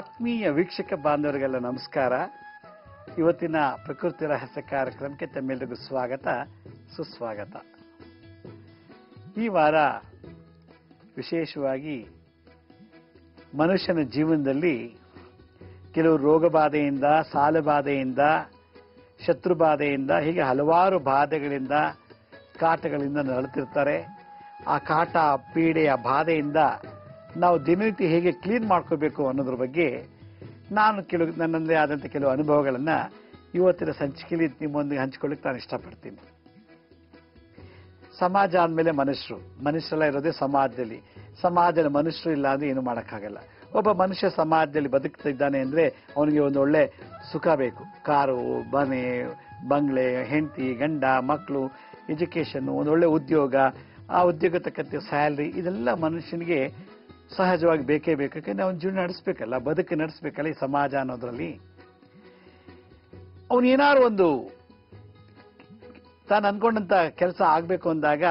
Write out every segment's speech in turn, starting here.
ಆತ್ಮೀಯ ವೀಕ್ಷಕ ಬಾಂಧವರಿಗೆಲ್ಲ ನಮಸ್ಕಾರ ಇವತ್ತಿನ ಪ್ರಕೃತಿ ರಹಸ್ಯ ಕಾರ್ಯಕ್ರಮಕ್ಕೆ ತಮ್ಮೆಲ್ಲರಿಗೂ ಸ್ವಾಗತ ಸುಸ್ವಾಗತ ಈ ವಾರ ವಿಶೇಷವಾಗಿ ಮನುಷ್ಯನ ಜೀವನದಲ್ಲಿ ಕೆಲವು ರೋಗ ಬಾಧೆಯಿಂದ ಸಾಲ ಬಾಧೆಯಿಂದ ಶತ್ರು ಬಾಧೆಯಿಂದ ಹೀಗೆ ಹಲವಾರು ಬಾಧೆಗಳಿಂದ ಕಾಟಗಳಿಂದ ನರಳುತ್ತಿರ್ತಾರೆ ಆ ಕಾಟ ಪೀಡೆಯ ಬಾಧೆಯಿಂದ ನಾವು ದಿನನಿತ್ಯ ಹೇಗೆ ಕ್ಲೀನ್ ಮಾಡ್ಕೋಬೇಕು ಅನ್ನೋದ್ರ ಬಗ್ಗೆ ನಾನು ಕೆಲವು ನನ್ನಲ್ಲೇ ಆದಂಥ ಕೆಲವು ಅನುಭವಗಳನ್ನು ಇವತ್ತಿನ ಸಂಚಿಕೆಯಲ್ಲಿ ನಿಮ್ಮೊಂದಿಗೆ ಹಂಚ್ಕೊಳ್ಳಿಕ್ಕೆ ನಾನು ಇಷ್ಟಪಡ್ತೀನಿ ಸಮಾಜ ಅಂದಮೇಲೆ ಮನುಷ್ಯರು ಮನುಷ್ಯರೆಲ್ಲ ಇರೋದೇ ಸಮಾಜದಲ್ಲಿ ಸಮಾಜದಲ್ಲಿ ಮನುಷ್ಯರು ಇಲ್ಲ ಅಂದ್ರೆ ಏನು ಮಾಡೋಕ್ಕಾಗಲ್ಲ ಒಬ್ಬ ಮನುಷ್ಯ ಸಮಾಜದಲ್ಲಿ ಬದುಕ್ತಾ ಇದ್ದಾನೆ ಅಂದ್ರೆ ಅವನಿಗೆ ಒಂದು ಒಳ್ಳೆ ಸುಖ ಬೇಕು ಕಾರು ಮನೆ ಬಂಗ್ಲೆ ಹೆಂಡತಿ ಗಂಡ ಮಕ್ಕಳು ಎಜುಕೇಶನ್ ಒಂದು ಒಳ್ಳೆ ಉದ್ಯೋಗ ಆ ಉದ್ಯೋಗ ತಕ್ಕಂತೆ ಸ್ಯಾಲ್ರಿ ಇದೆಲ್ಲ ಮನುಷ್ಯನಿಗೆ ಸಹಜವಾಗಿ ಬೇಕೇ ಬೇಕು ಯಾಕಂದ್ರೆ ಅವನ ಜೀವನ ನಡೆಸ್ಬೇಕಲ್ಲ ಬದುಕು ನಡೆಸ್ಬೇಕಲ್ಲ ಈ ಸಮಾಜ ಅನ್ನೋದ್ರಲ್ಲಿ ಅವನು ಏನಾದ್ರು ಒಂದು ತಾನು ಅನ್ಕೊಂಡಂತ ಕೆಲಸ ಆಗ್ಬೇಕು ಅಂದಾಗ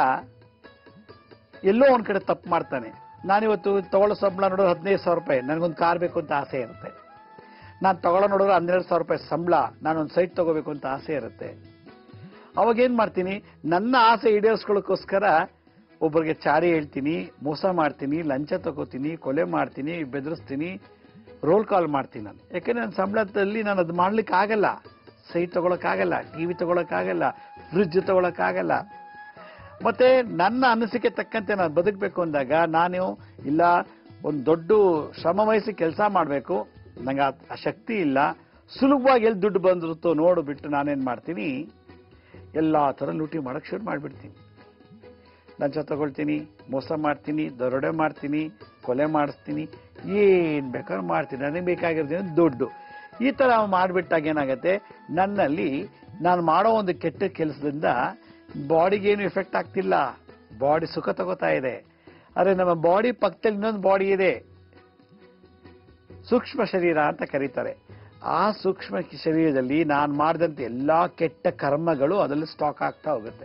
ಎಲ್ಲೋ ಒಂದ್ ಕಡೆ ತಪ್ಪು ಮಾಡ್ತಾನೆ ನಾನಿವತ್ತು ತಗೊಳ್ಳೋ ಸಂಬಳ ನೋಡೋದು ಹದಿನೈದು ಸಾವಿರ ರೂಪಾಯಿ ನನಗೊಂದು ಕಾರ್ ಬೇಕು ಅಂತ ಆಸೆ ಇರುತ್ತೆ ನಾನು ತಗೊಳ್ಳೋ ನೋಡೋದು ಹನ್ನೆರಡು ಸಾವಿರ ರೂಪಾಯಿ ಸಂಬಳ ನಾನೊಂದು ಸೈಟ್ ತಗೋಬೇಕು ಅಂತ ಆಸೆ ಇರುತ್ತೆ ಅವಾಗ ಏನ್ ಮಾಡ್ತೀನಿ ನನ್ನ ಆಸೆ ಈಡೇರಿಸ್ಕೊಳ್ಳೋಕ್ಕೋಸ್ಕರ ಒಬ್ಬರಿಗೆ ಚಾಡಿ ಹೇಳ್ತೀನಿ ಮೋಸ ಮಾಡ್ತೀನಿ ಲಂಚ ತಗೋತೀನಿ ಕೊಲೆ ಮಾಡ್ತೀನಿ ಬೆದರಿಸ್ತೀನಿ ರೋಲ್ ಕಾಲ್ ಮಾಡ್ತೀನಿ ನಾನು ಯಾಕಂದ್ರೆ ನನ್ನ ಸಂಬಳದಲ್ಲಿ ನಾನು ಅದು ಮಾಡ್ಲಿಕ್ಕೆ ಆಗಲ್ಲ ಸೈಟ್ ತಗೊಳಕ್ಕಾಗಲ್ಲ ಟಿವಿ ತಗೊಳಕ್ಕಾಗಲ್ಲ ಫ್ರಿಡ್ಜ್ ತಗೊಳಕ್ಕಾಗಲ್ಲ ಮತ್ತೆ ನನ್ನ ಅನಿಸಿಕೆ ತಕ್ಕಂತೆ ನಾನು ಬದುಕಬೇಕು ಅಂದಾಗ ನಾನು ಇಲ್ಲ ಒಂದು ದೊಡ್ಡ ಶ್ರಮ ವಹಿಸಿ ಕೆಲಸ ಮಾಡಬೇಕು ನಂಗೆ ಆ- ಆ ಶಕ್ತಿ ಇಲ್ಲ ಸುಲಭವಾಗಿ ಎಲ್ಲಿ ದುಡ್ಡು ಬಂದಿರುತ್ತೋ ನೋಡು ಬಿಟ್ಟು ನಾನೇನ್ ಮಾಡ್ತೀನಿ ಎಲ್ಲಾ ಥರ ಲೂಟಿ ಮಾಡಕ್ ಶುರು ಮಾಡ್ಬಿಡ್ತೀನಿ ಲಂಚ ತಗೊಳ್ತೀನಿ ಮೋಸ ಮಾಡ್ತೀನಿ ದರೋಡೆ ಮಾಡ್ತೀನಿ ಕೊಲೆ ಮಾಡಿಸ್ತೀನಿ ಏನ್ ಬೇಕಾದ್ರೂ ಮಾಡ್ತೀನಿ ನನಗೆ ಬೇಕಾಗಿರೋದೇನು ದುಡ್ಡು ಈ ತರ ಮಾಡಿಬಿಟ್ಟಾಗ ಏನಾಗತ್ತೆ ನನ್ನಲ್ಲಿ ನಾನು ಮಾಡೋ ಒಂದು ಕೆಟ್ಟ ಕೆಲಸದಿಂದ ಬಾಡಿಗೆ ಏನು ಎಫೆಕ್ಟ್ ಆಗ್ತಿಲ್ಲ ಬಾಡಿ ಸುಖ ತಗೋತಾ ಇದೆ ಆದ್ರೆ ನಮ್ಮ ಬಾಡಿ ಪಕ್ಕದಲ್ಲಿ ಇನ್ನೊಂದು ಬಾಡಿ ಇದೆ ಸೂಕ್ಷ್ಮ ಶರೀರ ಅಂತ ಕರೀತಾರೆ ಆ ಸೂಕ್ಷ್ಮ ಶರೀರದಲ್ಲಿ ನಾನು ಮಾಡಿದಂತ ಎಲ್ಲಾ ಕೆಟ್ಟ ಕರ್ಮಗಳು ಅದರಲ್ಲಿ ಸ್ಟಾಕ್ ಆಗ್ತಾ ಹೋಗುತ್ತೆ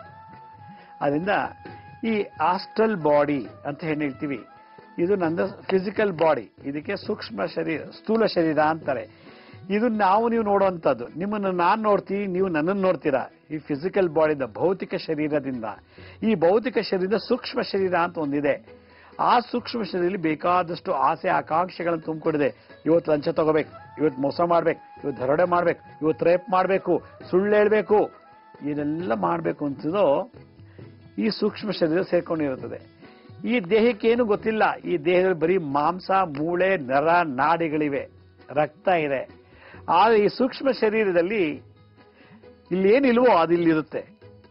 ಅದರಿಂದ ಈ ಆಸ್ಟ್ರಲ್ ಬಾಡಿ ಅಂತ ಏನ್ ಹೇಳ್ತೀವಿ ಇದು ನಂದು ಫಿಸಿಕಲ್ ಬಾಡಿ ಇದಕ್ಕೆ ಸೂಕ್ಷ್ಮ ಶರೀರ ಸ್ಥೂಲ ಶರೀರ ಅಂತಾರೆ ಇದು ನಾವು ನೀವು ನೋಡುವಂಥದ್ದು ನಿಮ್ಮನ್ನು ನಾನು ನೋಡ್ತೀನಿ ನೀವು ನನ್ನನ್ನು ನೋಡ್ತೀರಾ ಈ ಫಿಸಿಕಲ್ ಬಾಡಿದ ಭೌತಿಕ ಶರೀರದಿಂದ ಈ ಭೌತಿಕ ಶರೀರದ ಸೂಕ್ಷ್ಮ ಶರೀರ ಅಂತ ಒಂದಿದೆ ಆ ಸೂಕ್ಷ್ಮ ಶರೀರದಲ್ಲಿ ಬೇಕಾದಷ್ಟು ಆಸೆ ಆಕಾಂಕ್ಷೆಗಳನ್ನು ತುಂಬಿಕೊಂಡಿದೆ ಇವತ್ತು ಲಂಚ ತಗೋಬೇಕು ಇವತ್ತು ಮೋಸ ಮಾಡ್ಬೇಕು ಇವತ್ತು ದರೋಡೆ ಮಾಡ್ಬೇಕು ಇವತ್ತು ರೇಪ್ ಮಾಡಬೇಕು ಸುಳ್ಳು ಹೇಳ್ಬೇಕು ಇದೆಲ್ಲ ಮಾಡಬೇಕು ಅಂತಿದೋ ಈ ಸೂಕ್ಷ್ಮ ಶರೀರ ಸೇರ್ಕೊಂಡಿರುತ್ತದೆ ಈ ದೇಹಕ್ಕೆ ಏನು ಗೊತ್ತಿಲ್ಲ ಈ ದೇಹದಲ್ಲಿ ಬರೀ ಮಾಂಸ ಮೂಳೆ ನರ ನಾಡಿಗಳಿವೆ ರಕ್ತ ಇದೆ ಆದರೆ ಈ ಸೂಕ್ಷ್ಮ ಶರೀರದಲ್ಲಿ ಇಲ್ಲಿ ಏನಿಲ್ವೋ ಅದು ಇಲ್ಲಿರುತ್ತೆ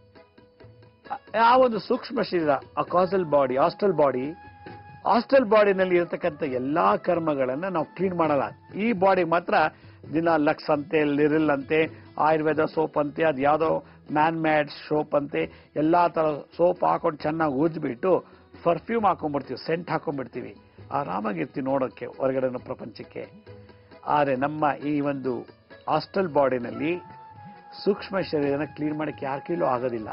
ಆ ಒಂದು ಸೂಕ್ಷ್ಮ ಶರೀರ ಆ causal body astral body astral ಬಾಡಿನಲ್ಲಿ ಇರತಕ್ಕಂಥ ಎಲ್ಲಾ ಕರ್ಮಗಳನ್ನ ನಾವು ಕ್ಲೀನ್ ಮಾಡಲ್ಲ ಈ ಬಾಡಿ ಮಾತ್ರ ದಿನ ಲಕ್ಸ್ ಅಂತೆ ಲಿರಿಲ್ ಅಂತೆ ಆಯುರ್ವೇದ ಸೋಪ್ ಅಂತೆ ಅದು ಯಾವುದೋ ಮ್ಯಾನ್ ಮ್ಯಾಡ್ ಸೋಪ್ ಅಂತೆ ಎಲ್ಲಾ ತರ ಸೋಪ್ ಹಾಕೊಂಡು ಚೆನ್ನಾಗಿ ಉಜ್ಬಿಟ್ಟು ಪರ್ಫ್ಯೂಮ್ ಹಾಕೊಂಡ್ಬಿಡ್ತೀವಿ ಸೆಂಟ್ ಹಾಕೊಂಡ್ಬಿಡ್ತೀವಿ ಆರಾಮಾಗಿರ್ತೀವಿ ನೋಡೋಕ್ಕೆ ಹೊರಗಡೆ ಪ್ರಪಂಚಕ್ಕೆ ಆದರೆ ನಮ್ಮ ಈ ಒಂದು ಹಾಸ್ಟೆಲ್ ಬಾಡಿನಲ್ಲಿ ಸೂಕ್ಷ್ಮ ಶರೀರನ ಕ್ಲೀನ್ ಮಾಡಕ್ಕೆ ಯಾರ ಕೈಲೂ ಆಗೋದಿಲ್ಲ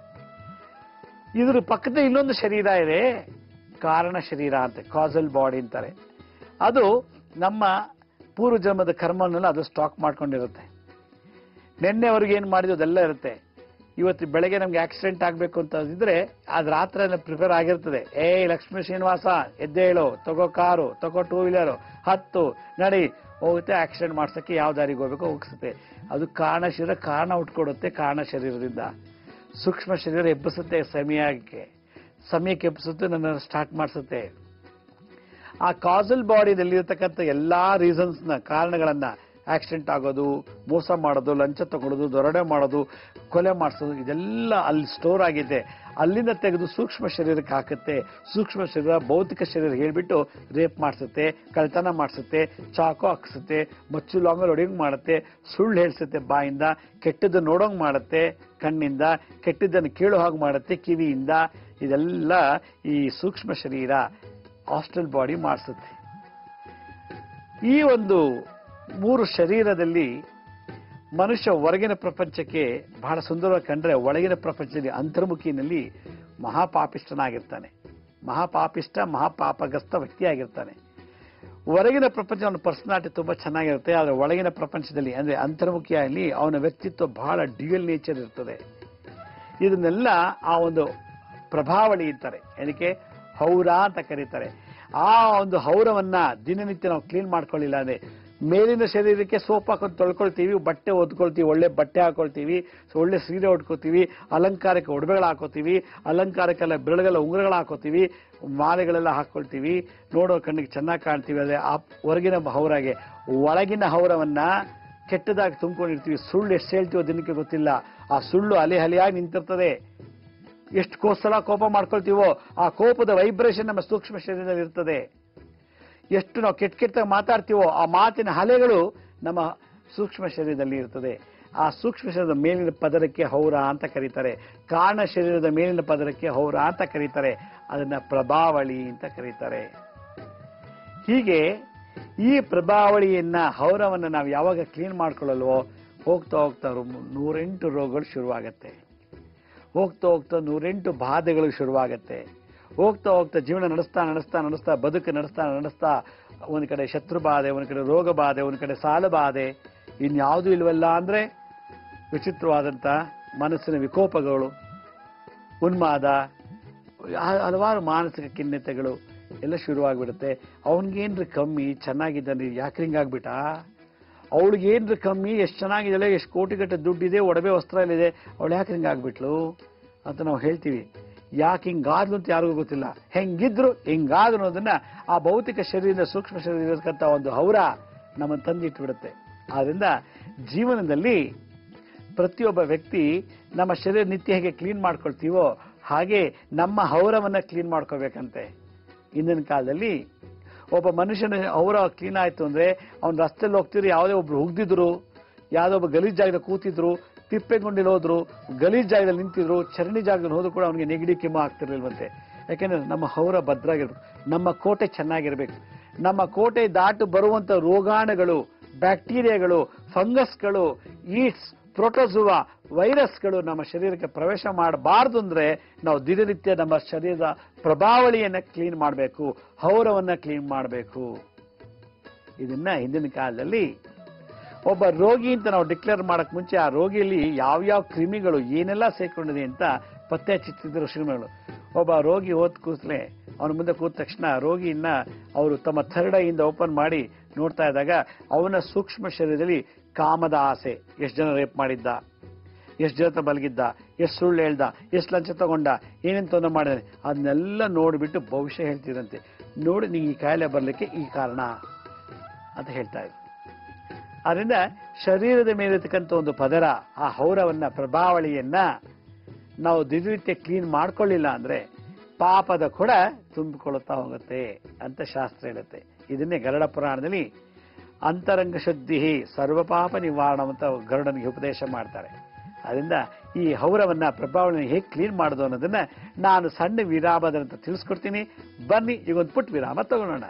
ಇದ್ರ ಪಕ್ಕದ ಇನ್ನೊಂದು ಶರೀರ ಇದೆ ಕಾರಣ ಶರೀರ ಅಂತ ಕಾಸಲ್ ಬಾಡಿ ಅಂತಾರೆ ಅದು ನಮ್ಮ ಪೂರ್ವ ಜನ್ಮದ ಕರ್ಮನೆಲ್ಲ ಅದು ಸ್ಟಾಕ್ ಮಾಡ್ಕೊಂಡಿರುತ್ತೆ ನಿನ್ನೆವರೆಗೆ ಏನ್ ಮಾಡಿದ್ವು ಅದೆಲ್ಲ ಇರುತ್ತೆ ಇವತ್ತು ಬೆಳಗ್ಗೆ ನಮ್ಗೆ ಆಕ್ಸಿಡೆಂಟ್ ಆಗ್ಬೇಕು ಅಂತ ಇದ್ರೆ ಅದ್ ರಾತ್ರಿ ಪ್ರಿಪೇರ್ ಆಗಿರ್ತದೆ ಏ ಲಕ್ಷ್ಮೀ ಶ್ರೀನಿವಾಸ ಎದ್ದೇಳು ತಗೋ ಕಾರು ತಗೋ ಟೂ ವೀಲರು ಹತ್ತು ನಡಿ ಹೋಗುತ್ತೆ ಆಕ್ಸಿಡೆಂಟ್ ಮಾಡ್ಸಕ್ಕೆ ಯಾವ ದಾರಿಗೆ ಹೋಗ್ಬೇಕು ಹೋಗಿಸುತ್ತೆ ಅದು ಕಾರಣ ಶರೀರ ಕಾರಣ ಉಟ್ಕೊಡುತ್ತೆ ಕಾರಣ ಶರೀರದಿಂದ ಸೂಕ್ಷ್ಮ ಶರೀರ ಎಬ್ಬಿಸುತ್ತೆ ಸಮಯಕ್ಕೆ ಸಮಯಕ್ಕೆ ಎಬ್ಬಿಸುತ್ತೆ ನನ್ನ ಸ್ಟಾರ್ಟ್ ಮಾಡಿಸುತ್ತೆ ಆ ಕಾಸಲ್ ಬಾಡಿನಲ್ಲಿ ಇರತಕ್ಕಂಥ ಎಲ್ಲಾ ರೀಸನ್ಸ್ ನ ಕಾರಣಗಳನ್ನ ಆಕ್ಸಿಡೆಂಟ್ ಆಗೋದು ಮೋಸ ಮಾಡೋದು ಲಂಚ ತಗೊಳ್ಳೋದು ದೊರಡೆ ಮಾಡೋದು ಕೊಲೆ ಮಾಡಿಸೋದು ಇದೆಲ್ಲ ಅಲ್ಲಿ ಸ್ಟೋರ್ ಆಗಿದೆ ಅಲ್ಲಿಂದ ತೆಗೆದು ಸೂಕ್ಷ್ಮ ಶರೀರಕ್ಕೆ ಹಾಕುತ್ತೆ ಸೂಕ್ಷ್ಮ ಶರೀರ ಭೌತಿಕ ಶರೀರ ಹೇಳ್ಬಿಟ್ಟು ರೇಪ್ ಮಾಡಿಸುತ್ತೆ ಕಳ್ತನ ಮಾಡಿಸುತ್ತೆ ಚಾಕು ಹಾಕ್ಸುತ್ತೆ ಮಚ್ಚು ಲಾಂಗಲ್ ಹೊಡೆಯಂಗ್ ಮಾಡುತ್ತೆ ಸುಳ್ಳು ಹೇಳ್ಸುತ್ತೆ ಬಾಯಿಂದ ಕೆಟ್ಟದ್ದು ನೋಡೋಂಗ್ ಮಾಡುತ್ತೆ ಕಣ್ಣಿಂದ ಕೆಟ್ಟದ್ದನ್ನು ಕೇಳೋ ಹಾಗೆ ಮಾಡುತ್ತೆ ಕಿವಿಯಿಂದ ಇದೆಲ್ಲ ಈ ಸೂಕ್ಷ್ಮ ಶರೀರ ಹಾಸ್ಟೆಲ್ ಬಾಡಿ ಮಾಡಿಸುತ್ತೆ ಈ ಒಂದು ಮೂರು ಶರೀರದಲ್ಲಿ ಮನುಷ್ಯ ಹೊರಗಿನ ಪ್ರಪಂಚಕ್ಕೆ ಬಹಳ ಸುಂದರವಾಗಿ ಕಂಡ್ರೆ ಒಳಗಿನ ಪ್ರಪಂಚದಲ್ಲಿ ಅಂತರ್ಮುಖಿನಲ್ಲಿ ಮಹಾಪಾಪಿಷ್ಟನಾಗಿರ್ತಾನೆ ಮಹಾಪಾಪಿಷ್ಟ ಮಹಾಪಾಪಗ್ರಸ್ತ ವ್ಯಕ್ತಿಯಾಗಿರ್ತಾನೆ ಹೊರಗಿನ ಪ್ರಪಂಚ ಅವನ ಪರ್ಸನಾಲಿಟಿ ತುಂಬಾ ಚೆನ್ನಾಗಿರುತ್ತೆ ಆದರೆ ಒಳಗಿನ ಪ್ರಪಂಚದಲ್ಲಿ ಅಂದ್ರೆ ಅಂತರ್ಮುಖಿಯಲ್ಲಿ ಅವನ ವ್ಯಕ್ತಿತ್ವ ಬಹಳ ಡ್ಯೂಯಲ್ ನೇಚರ್ ಇರ್ತದೆ ಇದನ್ನೆಲ್ಲ ಆ ಒಂದು ಪ್ರಭಾವಳಿ ಇರ್ತಾರೆ ಅದಕ್ಕೆ ಹೌರ ಅಂತ ಕರೀತಾರೆ ಆ ಒಂದು ಹೌರವನ್ನ ದಿನನಿತ್ಯ ನಾವು ಕ್ಲೀನ್ ಮಾಡ್ಕೊಳ್ಳಿಲ್ಲ ಅಂದ್ರೆ ಮೇಲಿನ ಶರೀರಕ್ಕೆ ಸೋಪ್ ಹಾಕೊಂಡು ತೊಳ್ಕೊಳ್ತೀವಿ ಬಟ್ಟೆ ಒದ್ಕೊಳ್ತೀವಿ ಒಳ್ಳೆ ಬಟ್ಟೆ ಹಾಕೊಳ್ತೀವಿ ಸೊ ಒಳ್ಳೆ ಸೀರೆ ಉಟ್ಕೋತೀವಿ ಅಲಂಕಾರಕ್ಕೆ ಉಡುಗೆಗಳು ಹಾಕೋತೀವಿ ಅಲಂಕಾರಕ್ಕೆಲ್ಲ ಬೆರಳುಗಳ ಉಂಗುರಗಳು ಹಾಕೋತೀವಿ ಮಾಲೆಗಳೆಲ್ಲ ಹಾಕೊಳ್ತೀವಿ ನೋಡೋ ಕಣ್ಣಿಗೆ ಚೆನ್ನಾಗಿ ಕಾಣ್ತೀವಿ ಅದೇ ಆ ಹೊರಗಿನ ಹೌರಾಗೆ ಒಳಗಿನ ಹೌರವನ್ನ ಕೆಟ್ಟದಾಗಿ ತುಂಬಿಕೊಂಡಿರ್ತೀವಿ ಸುಳ್ಳು ಎಷ್ಟು ಹೇಳ್ತೀವೋ ದಿನಕ್ಕೆ ಗೊತ್ತಿಲ್ಲ ಆ ಸುಳ್ಳು ಅಲೆ ಅಲೆಯಾಗಿ ನಿಂತಿರ್ತದೆ ಎಷ್ಟು ಕೋ ಸಲ ಕೋಪ ಮಾಡ್ಕೊಳ್ತೀವೋ ಆ ಕೋಪದ ವೈಬ್ರೇಷನ್ ನಮ್ಮ ಸೂಕ್ಷ್ಮ ಶರೀರದಲ್ಲಿ ಇರ್ತದೆ ಎಷ್ಟು ನಾವು ಕೆಟ್ಟ ಕೆಟ್ಟ ಮಾತಾಡ್ತೀವೋ ಆ ಮಾತಿನ ಅಲೆಗಳು ನಮ್ಮ ಸೂಕ್ಷ್ಮ ಶರೀರದಲ್ಲಿ ಇರ್ತದೆ ಆ ಸೂಕ್ಷ್ಮ ಶರೀರದ ಮೇಲಿನ ಪದರಕ್ಕೆ ಹೌರ ಅಂತ ಕರೀತಾರೆ ಕಾರಣ ಶರೀರದ ಮೇಲಿನ ಪದರಕ್ಕೆ ಹೌರ ಅಂತ ಕರೀತಾರೆ ಅದನ್ನ ಪ್ರಭಾವಳಿ ಅಂತ ಕರೀತಾರೆ ಹೀಗೆ ಈ ಪ್ರಭಾವಳಿಯನ್ನ ಹೌರವನ್ನ ನಾವು ಯಾವಾಗ ಕ್ಲೀನ್ ಮಾಡ್ಕೊಳ್ಳಲ್ವೋ ಹೋಗ್ತಾ ಹೋಗ್ತಾ ರು- ನೂರೆಂಟು ರೋಗಗಳು ಶುರುವಾಗತ್ತೆ ಹೋಗ್ತಾ ಹೋಗ್ತಾ ನೂರೆಂಟು ಬಾಧೆಗಳು ಶುರುವಾಗತ್ತೆ ಹೋಗ್ತಾ ಹೋಗ್ತಾ ಜೀವನ ನಡೆಸ್ತಾ ನಡೆಸ್ತಾ ನಡೆಸ್ತಾ ಬದುಕು ನಡೆಸ್ತಾ ನಡೆಸ್ತಾ ಒಂದ್ ಕಡೆ ಶತ್ರು ಬಾಧೆ ಒಂದ್ ಕಡೆ ರೋಗ ಬಾಧೆ ಒಂದ್ ಕಡೆ ಸಾಲ ಬಾಧೆ ಇನ್ಯಾವುದೂ ಇಲ್ವಲ್ಲ ಅಂದ್ರೆ ವಿಚಿತ್ರವಾದಂತ ಮನಸ್ಸಿನ ವಿಕೋಪಗಳು ಉನ್ಮಾದ ಹ- ಹಲವಾರು ಮಾನಸಿಕ ಖಿನ್ನತೆಗಳು ಎಲ್ಲ ಶುರುವಾಗ್ಬಿಡುತ್ತೆ ಅವನಿಗೇನ್ರಿ ಕಮ್ಮಿ ಚೆನ್ನಾಗಿದ್ದಾನೆ ಯಾಕೆ ಹಿಂಗಾಗ್ಬಿಟ್ಟ ಅವಳಿಗೇನ್ರಿ ಕಮ್ಮಿ ಎಷ್ಟು ಚೆನ್ನಾಗಿದ್ದಾಳೆ ಎಷ್ಟು ಕೋಟಿಗಟ್ಟೆ ದುಡ್ಡಿದೆ ಒಡವೆ ವಸ್ತ್ರ ಎಲ್ಲ ಇದೆ ಅವಳು ಯಾಕೆ ಹಿಂಗಾಗ್ಬಿಟ್ಲು ಅಂತ ನಾವು ಹೇಳ್ತೀವಿ ಯಾಕೆ ಹಿಂಗಾದ್ಲು ಅಂತ ಯಾರಿಗೂ ಗೊತ್ತಿಲ್ಲ ಹೆಂಗಿದ್ರು ಹಿಂಗಾದ್ರು ಅನ್ನೋದನ್ನ ಆ ಭೌತಿಕ ಶರೀರದ ಸೂಕ್ಷ್ಮ ಶರೀರ ಇರತಕ್ಕಂಥ ಒಂದು ಹೌರ ನಮ್ಮನ್ನು ತಂದಿಟ್ಬಿಡುತ್ತೆ ಆದ್ರಿಂದ ಜೀವನದಲ್ಲಿ ಪ್ರತಿಯೊಬ್ಬ ವ್ಯಕ್ತಿ ನಮ್ಮ ಶರೀರ ನಿತ್ಯ ಹೇಗೆ ಕ್ಲೀನ್ ಮಾಡ್ಕೊಳ್ತೀವೋ ಹಾಗೆ ನಮ್ಮ ಹೌರವನ್ನ ಕ್ಲೀನ್ ಮಾಡ್ಕೋಬೇಕಂತೆ ಇಂದಿನ ಕಾಲದಲ್ಲಿ ಒಬ್ಬ ಮನುಷ್ಯನ ಹೌರ ಕ್ಲೀನ್ ಆಯ್ತು ಅಂದ್ರೆ ಅವ್ನ ರಸ್ತೆಯಲ್ಲಿ ಹೋಗ್ತಿದ್ರು ಯಾವುದೇ ಒಬ್ರು ಹುಗ್ದಿದ್ರು ಯಾವುದೋ ಒಬ್ಬ ಗಲೀಜ್ ಜಾಗದಲ್ಲಿ ಕೂತಿದ್ರು ತಿಪ್ಪೆಗುಂಡಿಲಿ ಹೋದ್ರು ಗಲೀಜ್ ಜಾಗದಲ್ಲಿ ನಿಂತಿದ್ರು ಚರಂಡಿ ಜಾಗದಲ್ಲಿ ಹೋದ್ರು ಕೂಡ ಅವನಿಗೆ ನೆಗಡಿ ಕೆಮ್ಮು ಆಗ್ತಿರ್ಲಿಲ್ವಂತೆ ಯಾಕೆಂದ್ರೆ ನಮ್ಮ ಹೌರ ಭದ್ರಾಗಿರ್ಬೇಕು ನಮ್ಮ ಕೋಟೆ ಚೆನ್ನಾಗಿರ್ಬೇಕು ನಮ್ಮ ಕೋಟೆ ದಾಟು ಬರುವಂತ ರೋಗಾಣುಗಳು ಬ್ಯಾಕ್ಟೀರಿಯಾಗಳು ಫಂಗಸ್ಗಳು ಈಟ್ಸ್ ಪ್ರೋಟೋಸುವಾ ವೈರಸ್ಗಳು ನಮ್ಮ ಶರೀರಕ್ಕೆ ಪ್ರವೇಶ ಮಾಡಬಾರ್ದು ಅಂದ್ರೆ ನಾವು ದಿನನಿತ್ಯ ನಮ್ಮ ಶರೀರದ ಪ್ರಭಾವಳಿಯನ್ನ ಕ್ಲೀನ್ ಮಾಡಬೇಕು ಹೌರವನ್ನ ಕ್ಲೀನ್ ಮಾಡಬೇಕು ಇದನ್ನ ಹಿಂದಿನ ಕಾಲದಲ್ಲಿ ಒಬ್ಬ ರೋಗಿ ಅಂತ ನಾವು ಡಿಕ್ಲೇರ್ ಮಾಡಕ್ ಮುಂಚೆ ಆ ರೋಗಿಯಲ್ಲಿ ಯಾವ್ಯಾವ ಕ್ರಿಮಿಗಳು ಏನೆಲ್ಲ ಸೇರ್ಕೊಂಡಿದೆ ಅಂತ ಪತ್ತೆ ಹಚ್ಚುತ್ತಿದ್ದರು ಶ್ರೀಮಗಳು ಒಬ್ಬ ರೋಗಿ ಹೋದ್ ಕೂಸಲೆ ಅವನ ಮುಂದೆ ಕೂತ ತಕ್ಷಣ ರೋಗಿಯನ್ನ ಅವರು ತಮ್ಮ ಥರ್ಡ್ ಇಂದ ಓಪನ್ ಮಾಡಿ ನೋಡ್ತಾ ಇದ್ದಾಗ ಅವನ ಸೂಕ್ಷ್ಮ ಶರೀರದಲ್ಲಿ ಕಾಮದ ಆಸೆ ಎಷ್ಟು ಜನ ರೇಪ್ ಮಾಡಿದ್ದ ಎಷ್ಟು ಜನ ಹತ್ರ ಬಲಗಿದ್ದ ಎಷ್ಟು ಸುಳ್ಳು ಹೇಳ್ದ ಎಷ್ಟು ಲಂಚ ತಗೊಂಡ ಏನೇನು ತೊಂದರೆ ಮಾಡಿದಾನೆ ಅದನ್ನೆಲ್ಲ ನೋಡಿಬಿಟ್ಟು ಭವಿಷ್ಯ ಹೇಳ್ತಿರಂತೆ ನೋಡಿ ನಿಂಗೆ ಈ ಕಾಯಿಲೆ ಬರಲಿಕ್ಕೆ ಈ ಕಾರಣ ಅಂತ ಹೇಳ್ತಾ ಇದ್ರು ಅದರಿಂದ ಶರೀರದ ಮೇಲಿರ್ತಕ್ಕಂಥ ಒಂದು ಪದರ ಆ ಹೌರವನ್ನ ಪ್ರಭಾವಳಿಯನ್ನ ನಾವು ದಿನನಿತ್ಯ ಕ್ಲೀನ್ ಮಾಡ್ಕೊಳ್ಳಿಲ್ಲ ಅಂದ್ರೆ ಪಾಪದ ಕೂಡ ತುಂಬಿಕೊಳ್ಳುತ್ತಾ ಹೋಗುತ್ತೆ ಅಂತ ಶಾಸ್ತ್ರ ಹೇಳುತ್ತೆ ಇದನ್ನೇ ಗರುಡ ಪುರಾಣದಲ್ಲಿ ಅಂತರಂಗ ಶುದ್ಧಿ ಸರ್ವಪಾಪ ನಿವಾರಣ ಅಂತ ಗರುಡನಿಗೆ ಉಪದೇಶ ಮಾಡ್ತಾರೆ ಅದರಿಂದ ಈ ಹೌರವನ್ನ ಪ್ರಭಾವಳಿನ ಹೇಗೆ ಕ್ಲೀನ್ ಮಾಡೋದು ಅನ್ನೋದನ್ನ ನಾನು ಸಣ್ಣ ವಿರಾಮದಂತ ತಿಳಿಸ್ಕೊಡ್ತೀನಿ ಬನ್ನಿ ಈಗ ಒಂದು ಪುಟ್ಟ ವಿರಾಮ ತಗೊಳ್ಳೋಣ